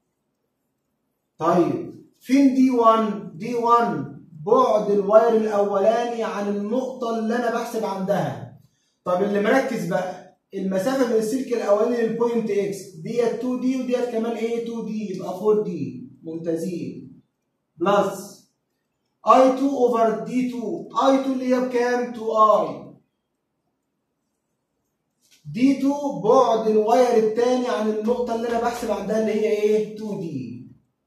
A: طيب فين دي 1 دي 1 بعد الواير الاولاني عن النقطه اللي انا بحسب عندها طب اللي مركز بقى المسافه من السلك الاولاني للبوينت اكس ديت 2 دي وديت كمان ايه 2 دي يبقى 4 دي ممتازين بلس اي 2 اوفر دي 2 اي 2 اللي هي بكام 2 اي دي 2 بعد الواير الثاني عن النقطه اللي انا بحسب عندها اللي هي ايه 2 دي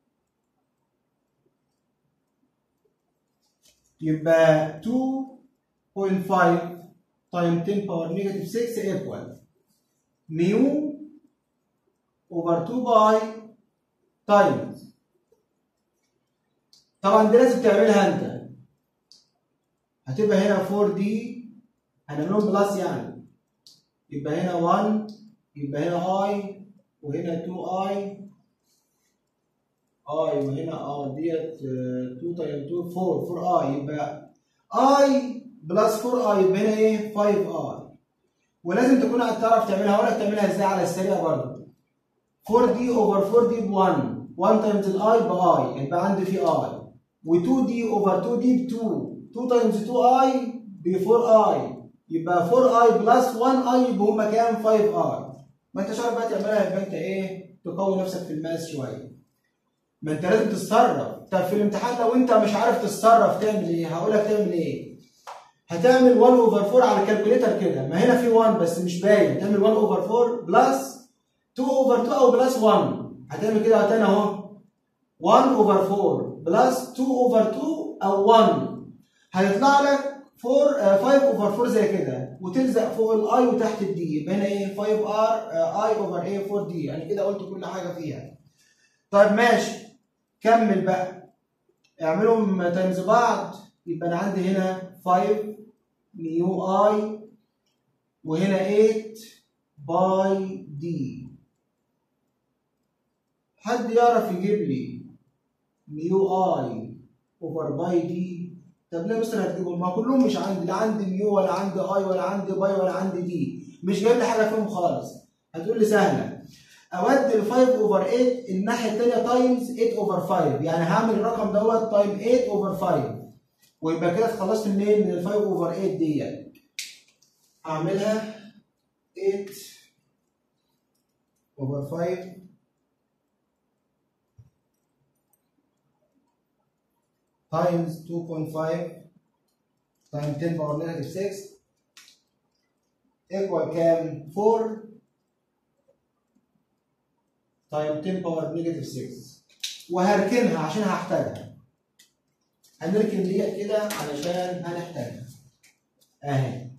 A: يبقى 2.5 تايم 10 باور نيجاتيف 6 ايكوال ميو اوفر 2 باي تايمز طبعا دي لازم تعملها انت هتبقى هنا 4 دي هنعملهم بلس يعني يبقى هنا 1 يبقى هنا اي وهنا 2 اي اي وهنا اه ديت 2 تايم 2 4 4 اي يبقى اي بلس 4 اي يبقى هنا ايه 5 اي ولازم تكون هتعرف تعملها هقول لك تعملها ازاي على السريع برضه 4 دي اوفر 4 دي ب 1 1 تايمز الاي باي يبقى عندي في اي و2 دي اوفر 2 دي ب 2 2 تايمز 2 اي ب 4 اي يبقى 4 اي بلس 1 اي يبقى هما كام 5 اي ما انتش عارف بقى تعملها يبقى انت ايه تقوي نفسك في الماس شويه ما انت لازم تتصرف طب في الامتحان لو انت مش عارف تتصرف تعمل ايه هقول لك تعمل ايه هتعمل 1 اوفر 4 على الكالكوليتر كده ما هنا في 1 بس مش باين تعمل 1 اوفر 4 بلس 2 اوفر 2 او بلس 1 هتعمل كده تاني اهو 1 اوفر 4 بلس 2 اوفر 2 او 1 هيطلع لك 4 5 اوفر 4 زي كده وتلزق فوق الاي وتحت الدي يبقى هنا ايه 5 ار اي اوفر ايه 4 دي يعني كده قلت كل حاجه فيها طيب ماشي كمل بقى اعملهم تايمز بعض يبقى انا عندي هنا 5 ميو اي وهنا 8 باي دي حد يعرف يجيب لي ميو اي اوفر باي دي طب ليه مثلا هتجيبهم ما كلهم مش عندي لا عندي ميو ولا عندي اي ولا عندي باي ولا عندي دي مش جايب لي حاجه فيهم خالص هتقول لي سهله اودي ال 5 اوفر 8 الناحيه الثانيه تايمز 8 اوفر 5 يعني هعمل الرقم دوت تايم 8 اوفر 5 ويبقى كده اتخلصت منين من ال 5 اوفر 8 ديت اعملها 8 over 5 times 2.5 times 10 power negative 6 equal كام 4 times 10 power negative 6 وهركنها عشان هحتاجها هنركن ديت كده علشان هنحتاجها اهي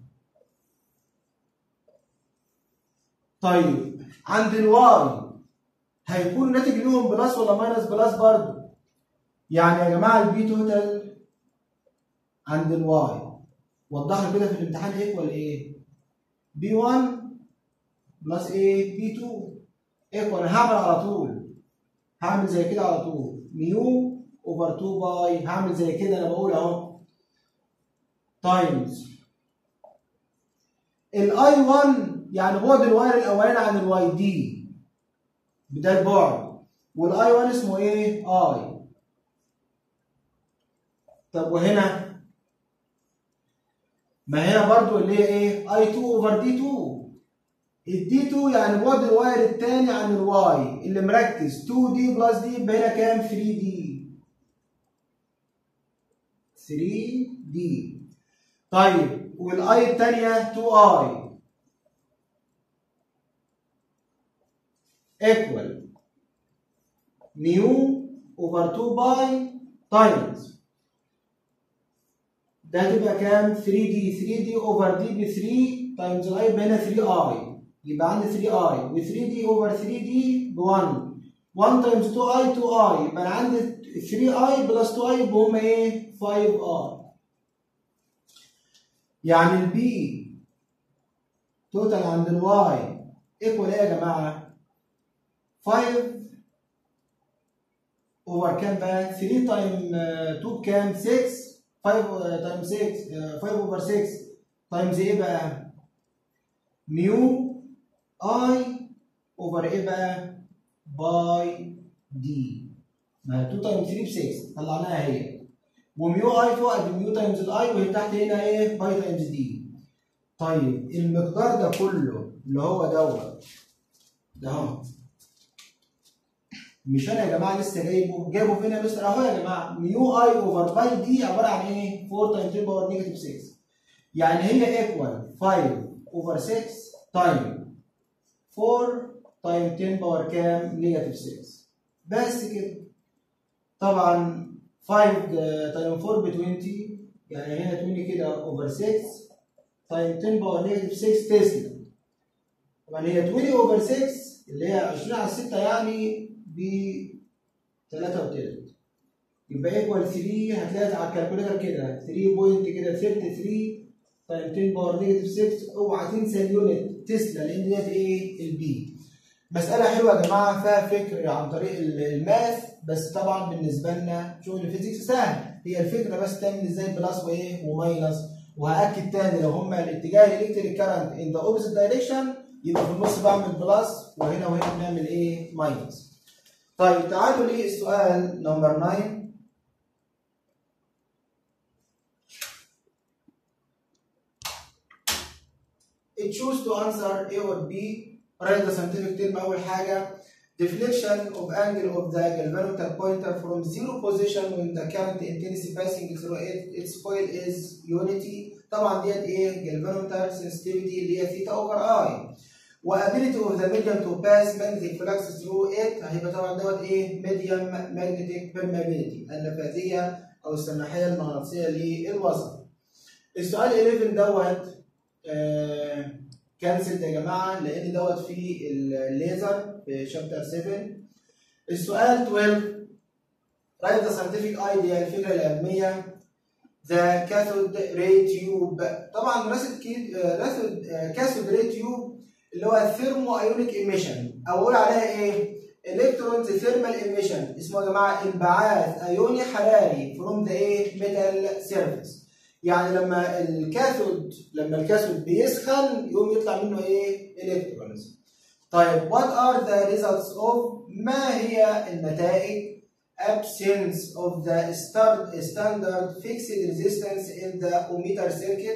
A: طيب عند الواي هيكون الناتج ليهم بلس ولا ماينس بلس برضه يعني يا جماعه البي توتال عند الواي وضحوا كده في الامتحان ايكوال ايه بي 1 بلس ايه بي 2 ايكوال انا هعمل على طول هعمل زي كده على طول ميو اوفر 2 باي هعمل زي كده انا بقول اهو تايمز الاي 1 يعني بعد الواير الاولاني عن الواي دي ده البعد والاي 1 اسمه ايه اي طب وهنا ما هنا برضو اللي هي ايه اي 2 اوفر دي 2 الدي 2 يعني بعد الواير الثاني عن الواي اللي مركز 2 دي بلس دي يبقى هنا كام 3 دي 3 دي طيب والاي الثانيه 2 اي equal ميو اوفر 2 باي تايمز ده هتبقى كام 3 دي 3 دي اوفر دي ب 3 تايمز الاي يبقى هنا 3 اي يبقى عندي 3 اي و 3 دي اوفر 3 دي ب 1 1 تايمز 2 اي 2 اي يبقى انا عندي 3 اي بلس 2 اي يبقى هم ايه 5 اي يعني البي توتال عند الواي ايكوال ايه يا جماعه 5 اوفر كام بقى 3 تايم 2 بكام 6 5 تايم 6 5 اوفر 6 تايمز ايه بقى ميو اي اوفر ايه بقى باي دي ما 2 تايم 3 ب 6 طلعناها هي وميو اي فوق ادي ميو تايمز الاي وهي تحت هنا ايه باي تايمز دي طيب المقدار ده كله اللي هو دوت ده اهو مش انا يا جماعه لسه جايبه جايبه فين يا مستر اهو يا جماعه ميو اي اوفر باي دي عباره عن ايه 4 تايمز 10 باور نيجاتيف 6 يعني هي ايكوال 5 اوفر 6 تايم 4 تايم 10 باور كام نيجاتيف 6 بس كده طبعا 5 تايم 4 ب 20 يعني هنا 20 كده اوفر 6 تايم 10 باور نيجاتيف 6 تسلا طبعا هي 20 اوفر 6 اللي هي 20 على 6 يعني ب 3 وتلت يبقى ايكوال 3 هتلاقي على الكالكوليتر كده 3 بوينت كده 33 تايم 10 باور نيجاتيف 6 اوعى تنسى اليونت تسلا لان ديت ايه البي مسألة حلوة يا جماعة فيها فكر عن طريق الماث بس طبعا بالنسبة لنا شغل الفيزيكس سهل هي الفكرة بس تعمل ازاي بلس وايه وماينس وهأكد تاني لو هما الاتجاه الالكتريك كارنت ان ذا اوبوزيت دايركشن يبقى في النص بعمل بلس وهنا وهنا بنعمل ايه ماينس طيب تعالوا للسؤال نمبر 9 It choose to answer A or B write the scientific term أول حاجة deflection of angle of the galvanometer pointer from zero position when the current intensity passing through it, its coil is unity طبعا ديت ايه galvanometer sensitivity اللي هي ثيتا over I وability of the medium to pass magnetic flux through it هيبقى طبعا دوت ايه medium magnetic permeability النفاذية أو السماحية المغناطيسية للوسط السؤال 11 دوت آه كانسل يا جماعه لان دوت في الليزر في شابتر 7 السؤال 12 write the scientific idea الفكره العلميه the cathode ray tube طبعا راسد راسد كاثود ray tube اللي هو الثيرمو ايونيك ايميشن او اقول عليها ايه الكترونز ثيرمال ايميشن اسمه يا جماعه انبعاث ايوني حراري فروم ذا ايه ميتال سيرفيس يعني لما الكاثود لما الكاثود بيسخن يقوم يطلع منه ايه الكترونز طيب what are the results of ما هي النتائج absence of the standard fixed resistance in the ohmmeter circuit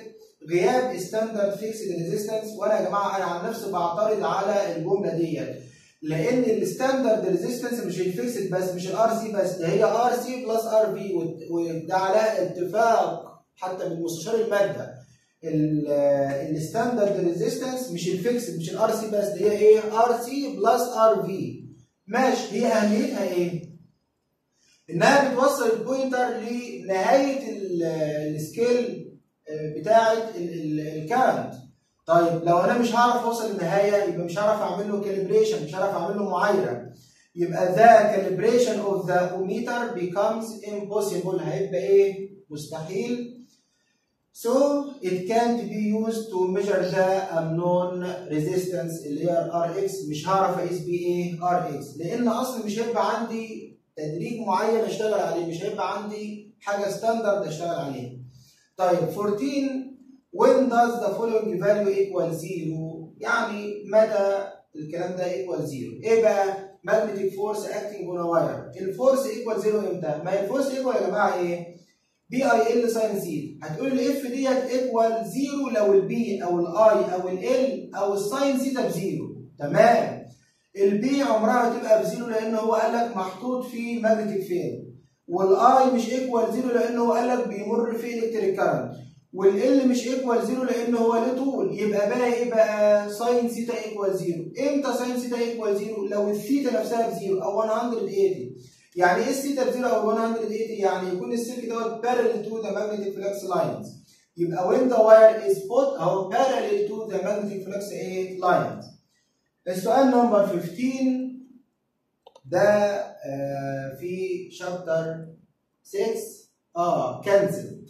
A: غياب ستاندرد فيكسد ريزيستنس وانا يا جماعه انا عن نفسي بعترض على الجمله ديت لان الستاندرد ريزيستنس مش الفيكسد بس مش الار سي بس ده هي ار سي بلس ار في وده على اتفاق حتى من مستشار الماده الستاندرد ريزيستنس مش الفيكسد مش الار سي بس دي هي ايه ار سي بلس ار في ماشي هي اهميتها ايه انها بتوصل البوينتر لنهايه السكيل بتاعه الكارنت طيب لو انا مش هعرف اوصل للنهايه يبقى مش هعرف اعمل له كاليبريشن مش هعرف اعمل له معايره يبقى the calibration of the ohmmeter becomes impossible هيبقى ايه مستحيل So it can't be used to measure the unknown resistance اللي هي RX مش هعرف اقيس بيه ايه RX لان اصلا مش هيبقى عندي تدريج معين اشتغل عليه مش هيبقى عندي حاجه ستاندرد اشتغل عليها. طيب 14 when does the following value equal zero يعني متى الكلام ده equal zero ايه بقى magnetic force acting on a wire الفورس equal zero امتى ما هي الفورس equal يا جماعه ايه بي اي ال ساين سي هتقول الاف ديت ايكوال زيرو لو البي او الاي او ال او الساين سيتا بزيرو تمام البي عمرها ما تبقى بزيرو لان هو قال لك محطوط في ماجنتيك فيلد والاي مش ايكوال زيرو لان هو قال لك بيمر في الكتريك كارنت والال مش ايكوال زيرو لان هو له طول يبقى بقى ايه بقى ساين سيتا ايكوال زيرو امتى ساين سيتا ايكوال زيرو لو الثيتا نفسها بزيرو او 180 يعني ايه الثيتا بزيرو او 180 يعني يكون السلك دوت parallel to the magnetic flux lines يبقى when the wire is put اهو parallel to the magnetic flux ايه lines السؤال نمبر 15 ده آه في شابتر 6 اه كنسل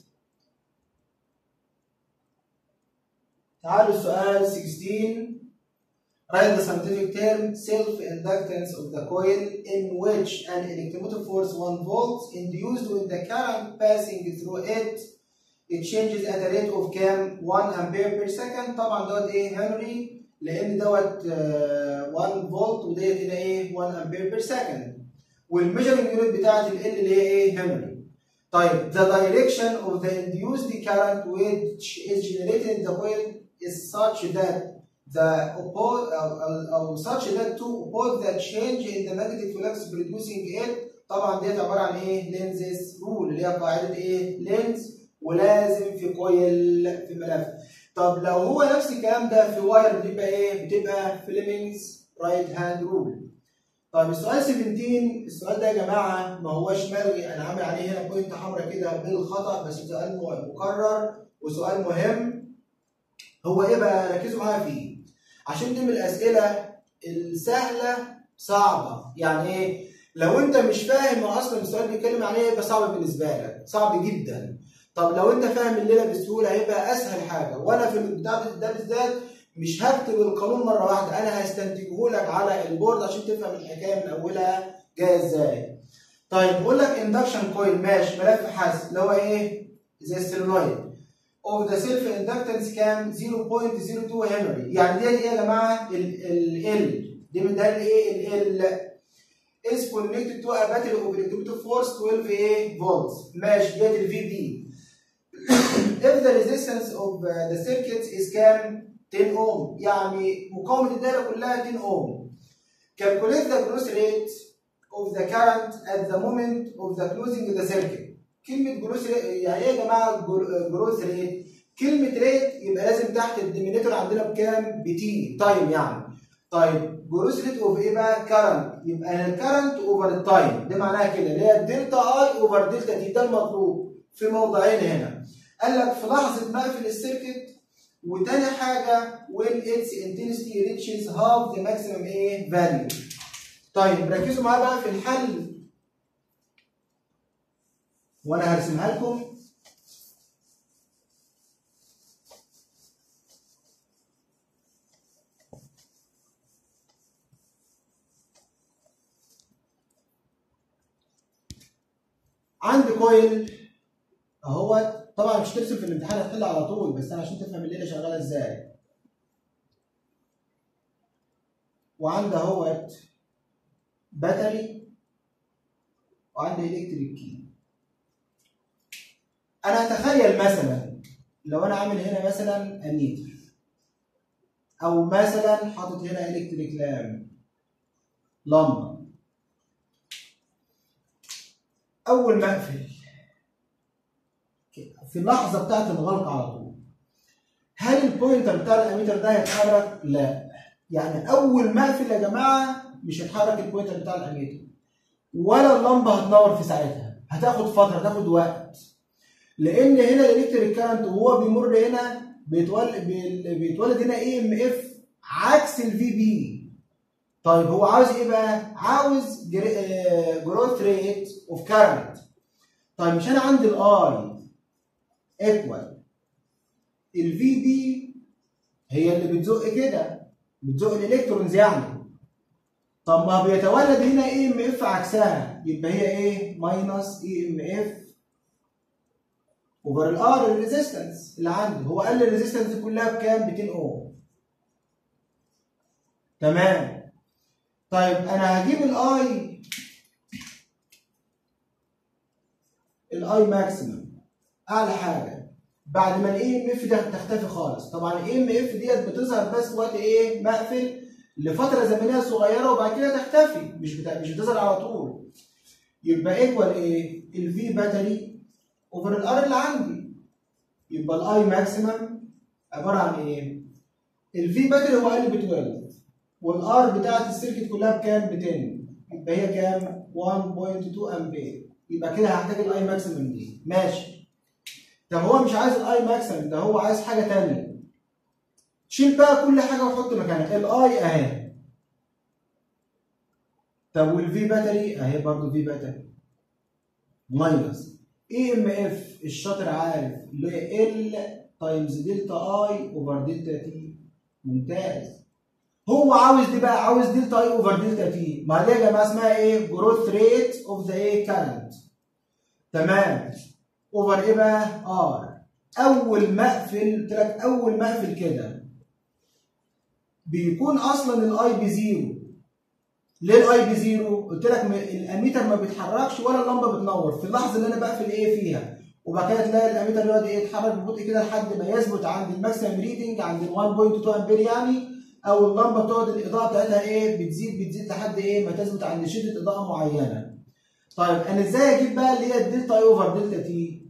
A: تعالوا السؤال 16 Write the scientific term self-inductance of the coil in which an electromotive force 1 volt induced when the current passing through it it changes at a rate of كام 1 ampere per second طبعا دوت ايه هنري لان دوت 1 فولت وديت هنا ايه 1 امبير بير سكند والميجرنج يونت بتاعت ال اللي هي ايه هنري طيب the direction of the induced current which is generated in the coil is such that the oppose uh, uh, such that to oppose the change in the magnetic flux producing it طبعا ديت عباره عن ايه لينزز رول اللي هي قاعده ايه لينز ولازم في كويل في ملف طب لو هو نفس الكلام ده في واير بتبقى ايه؟ بتبقى فليمنجز رايت هاند رول. طيب السؤال 17 السؤال ده يا جماعه ما هوش ملغي انا عامل عليه هنا بوينت حمراء كده بالخطا بس سؤال مكرر وسؤال مهم. هو ايه بقى؟ ركزوا معايا فيه. عشان دي من الاسئله السهله صعبه، يعني ايه؟ لو انت مش فاهم اصلا السؤال بيتكلم عن ايه يبقى صعب بالنسبه لك، صعب جدا. طب لو انت فاهم الليله بسهوله هيبقى اسهل حاجه وانا في البتاع ده بالذات مش هكتب القانون مره واحده انا هستنتجه لك على البورد عشان تفهم الحكايه من اولها جايه ازاي. طيب بقول لك اندكشن كويل ماشي ملف حاسب اللي هو ايه؟ زي السيلونويد. اوف ذا سيلف اندكتنس كام 0.02 هنري يعني دي ايه يا جماعه؟ ال ال دي من ده الايه؟ ال is connected to a battery of electromotive force 12 ايه volts ماشي ديت الفي بي if the resistance of the circuit is كام 10 ohm يعني مقاومة الدائرة كلها 10 ohm calculate the growth rate of the current at the moment of the closing the circuit كلمة جروث يعني ايه يا جماعة جروث ريت؟ كلمة ريت يبقى لازم تحت الديمينيتور عندنا بكام؟ بتي تايم يعني طيب جروث ريت اوف ايه بقى؟ كرنت يبقى الكرنت اوفر التايم ده معناها كده اللي هي دلتا اي اوفر دلتا تي ده المطلوب في موضعين هنا قال لك في لحظه ما اقفل السيركت وتاني حاجه when its intensity reaches half the maximum ايه value طيب ركزوا معايا بقى في الحل وانا هرسمها لكم عندي كويل اهوت طبعا مش ترسم في الامتحان هتحل على طول بس انا عشان تفهم الليله شغاله ازاي وعندي اهوت باتري وعندي الكتريك كي انا اتخيل مثلا لو انا عامل هنا مثلا اميتر او مثلا حاطط هنا الكتريك لام لمبه اول ما اقفل في اللحظه بتاعت الغلق على طول هل البوينتر بتاع الاميتر ده هيتحرك؟ لا يعني اول ما اقفل يا جماعه مش هيتحرك البوينتر بتاع الاميتر ولا اللمبه هتنور في ساعتها هتاخد فتره هتاخد وقت لان هنا الالكتريك كارنت وهو بيمر هنا بيتولد بيتولد هنا اي ام اف عكس الفي بي طيب هو عاوز ايه بقى؟ عاوز جروث ريت اوف كارنت طيب مش انا عندي الاي ايكوال الفي بي هي اللي بتزق كده بتزق الالكترونز يعني طب ما بيتولد هنا اي ام اف عكسها يبقى هي ايه؟ ماينس اي ام اف اوفر الار الريزيستنس اللي عندي هو قال لي الريزيستنس كلها بكام؟ 200 اوم تمام طيب انا هجيب الاي الاي ماكسيمم اعلى حاجه بعد ما الاي ام اف ده تختفي خالص طبعا الاي ام اف ديت بتظهر بس وقت ايه مقفل لفتره زمنيه صغيره وبعد كده تختفي مش بتا... مش بتظهر على طول يبقى ايكوال ايه الفي باتري اوفر الار اللي عندي يبقى الاي ماكسيمم عباره عن ايه الفي باتري هو قال ب 12 والار بتاعت السيركت كلها بكام ب 10 يبقى هي كام 1.2 امبير يبقى كده هحتاج الاي ماكسيمم دي ماشي طب هو مش عايز الاي ماكسيمم ده هو عايز حاجه ثانيه شيل بقى كل حاجه وحط مكانها الاي اهي طب والفي باتري اهي برضه في باتري ماينس اي ام اف الشاطر عارف اللي هي ال تايمز دلتا اي اوفر دلتا تي ممتاز هو عاوز دي بقى عاوز دلتا اي اوفر دلتا تي ما دي يا جماعه اسمها ايه جروث ريت اوف ذا ايه كارنت تمام اوفر ايه بقى ار اول ما اقفل قلت لك اول ما اقفل كده بيكون اصلا الاي بزيرو ليه الاي بزيرو قلت لك الاميتر ما بيتحركش ولا اللمبه بتنور في اللحظه اللي انا بقفل ايه فيها وبعد كده تلاقي الاميتر يقعد ايه يتحرك ببطء كده لحد ما يثبت عند الماكسيمم ريدنج عند ال 1.2 امبير يعني او اللمبه بتقعد الاضاءه بتاعتها ايه بتزيد بتزيد لحد ايه ما تثبت عند شده اضاءه معينه طيب انا ازاي اجيب بقى اللي هي الدلتا اي اوفر دلتا تي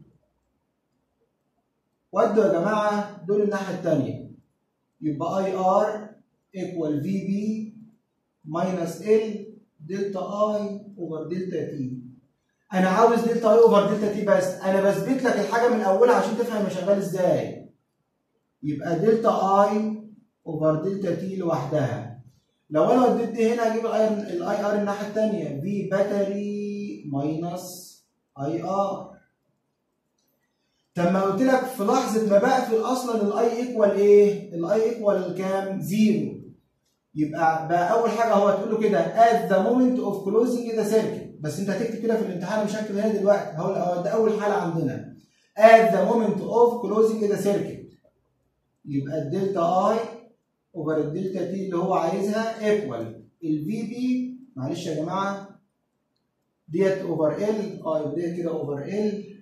A: ودوا يا جماعه دول الناحيه الثانيه يبقى اي ار ايكوال في بي ماينس ال دلتا اي اوفر دلتا تي انا عاوز دلتا اي اوفر دلتا تي بس انا بثبت لك الحاجه من اولها عشان تفهم هي شغال ازاي يبقى دلتا اي اوفر دلتا تي لوحدها لو انا وديت دي هنا هجيب الاي الاي ار الناحيه الثانيه في باتري ماينس اي ار طب ما قلت لك في لحظه ما بقفل اصلا الاي ايكوال ايه؟ الاي ايكوال كام؟ زيرو يبقى بقى اول حاجه هو تقول له كده at the moment of closing the circuit بس انت هتكتب كده في الامتحان مش هكتب هنا دلوقتي هو ده اول حاله عندنا at the moment of closing the circuit يبقى الدلتا اي اوفر الدلتا تي اللي هو عايزها ايكوال الفي بي معلش يا جماعه ديت اوفر ال اه يبقى ديت كده اوفر ال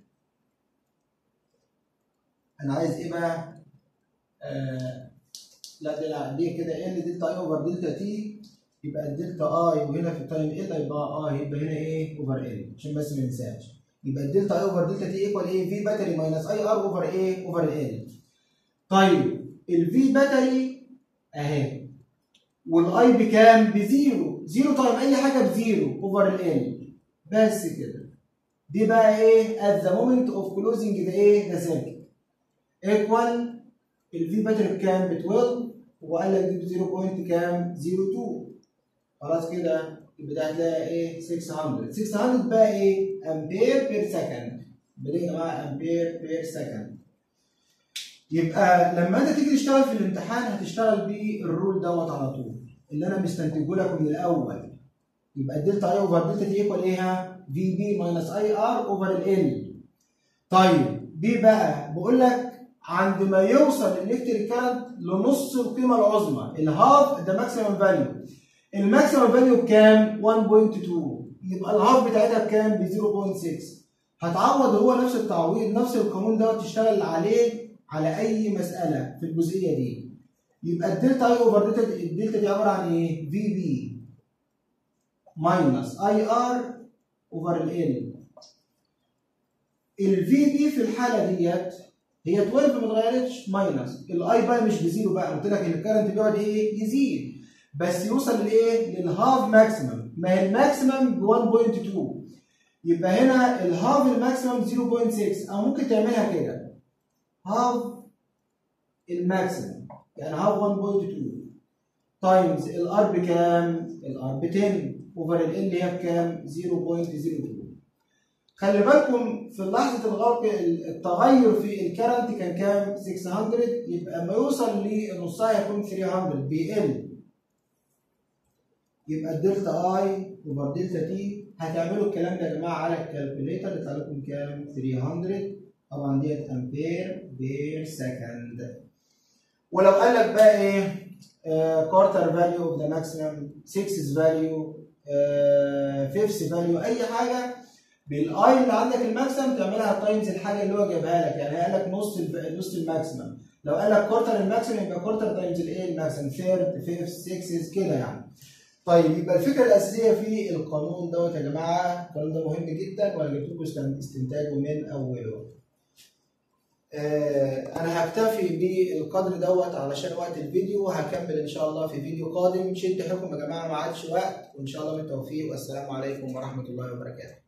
A: انا عايز ايه بقى؟ آه لا دي لا دي كده ال دلتا اي اوفر دلتا تي يبقى الدلتا اي وهنا في التايم ال يبقى اه يبقى هنا ايه اوفر ال عشان بس ما ننساش يبقى الدلتا اي اوفر دلتا تي ايكوال ايه في باتري ماينس اي ار اوفر ايه اوفر ال طيب الفي باتري اهي والاي بكام؟ بزيرو زيرو طيب اي حاجه بزيرو اوفر ال بس كده دي بقى ايه at the moment of closing the ايه the circuit equal الفي باتري بكام؟ ب 12 وقال لك دي ب 0. كام؟ 02 خلاص كده يبقى ده هتلاقي ايه 600 600 بقى ايه؟ امبير بير سكند يبقى دي يا جماعه امبير بير سكند يبقى لما انت تيجي تشتغل في الامتحان هتشتغل بالرول دوت على طول اللي انا مستنتجه لك من الاول يبقى الدلتا اي اوفر دلتا تي ايكوال ايه؟ في بي ماينس اي ار اوفر ال طيب بي بقى بقول لك عند ما يوصل الالكتريك كارنت لنص القيمه العظمى الهاف ده ماكسيمم فاليو الماكسيمم فاليو بكام 1.2 يبقى الهاف بتاعتها بكام ب 0.6 هتعوض هو نفس التعويض نفس القانون ده تشتغل عليه على اي مساله في الجزئيه دي يبقى الدلتا اي اوفر دلتا الدلتا دي عباره عن ايه؟ في بي ماينس اي ار اوفر ال ال الفي بي في الحاله ديت هي 12 ما اتغيرتش ماينس الاي بقى مش بزيرو بقى قلت لك ان الكرنت بيقعد ايه يزيد بس يوصل لايه للهاف ماكسيمم ما هي الماكسيمم ب 1.2 يبقى هنا الهاف الماكسيمم 0.6 او ممكن تعملها كده هاف الماكسيمم يعني هاف 1.2 تايمز الار بكام؟ الار ب 10 اوفر ال ال هي بكام؟ 0.02 خلي بالكم في لحظه الغرق التغير في الكرنت كان كام 600 يبقى لما يوصل لنصها يكون 300 بيقل يبقى الدلتا اي اوفر دلتا تي هتعملوا الكلام ده يا جماعه على الكالكوليتر يطلع لكم كام 300 طبعا ديت امبير بير سكند ولو قال لك بقى ايه كوارتر فاليو اوف ذا ماكسيمم 6 فاليو 5 فاليو اي حاجه بالاي اللي عندك الماكسيمم تعملها تايمز الحاجه اللي هو جايبها لك يعني قال لك نص نص الماكسيمم لو قال لك كوارتر الماكسيمم يبقى كوارتر تايمز الايه الماكسيمم ثيرد فيفث سكسز كده يعني طيب يبقى الفكره الاساسيه في القانون دوت يا جماعه القانون ده مهم جدا وانا جبت لكم استنتاجه من اوله آه انا هكتفي بالقدر دوت علشان وقت الفيديو وهكمل ان شاء الله في فيديو قادم شد حيلكم يا جماعه ما عادش وقت وان شاء الله بالتوفيق والسلام عليكم ورحمه الله وبركاته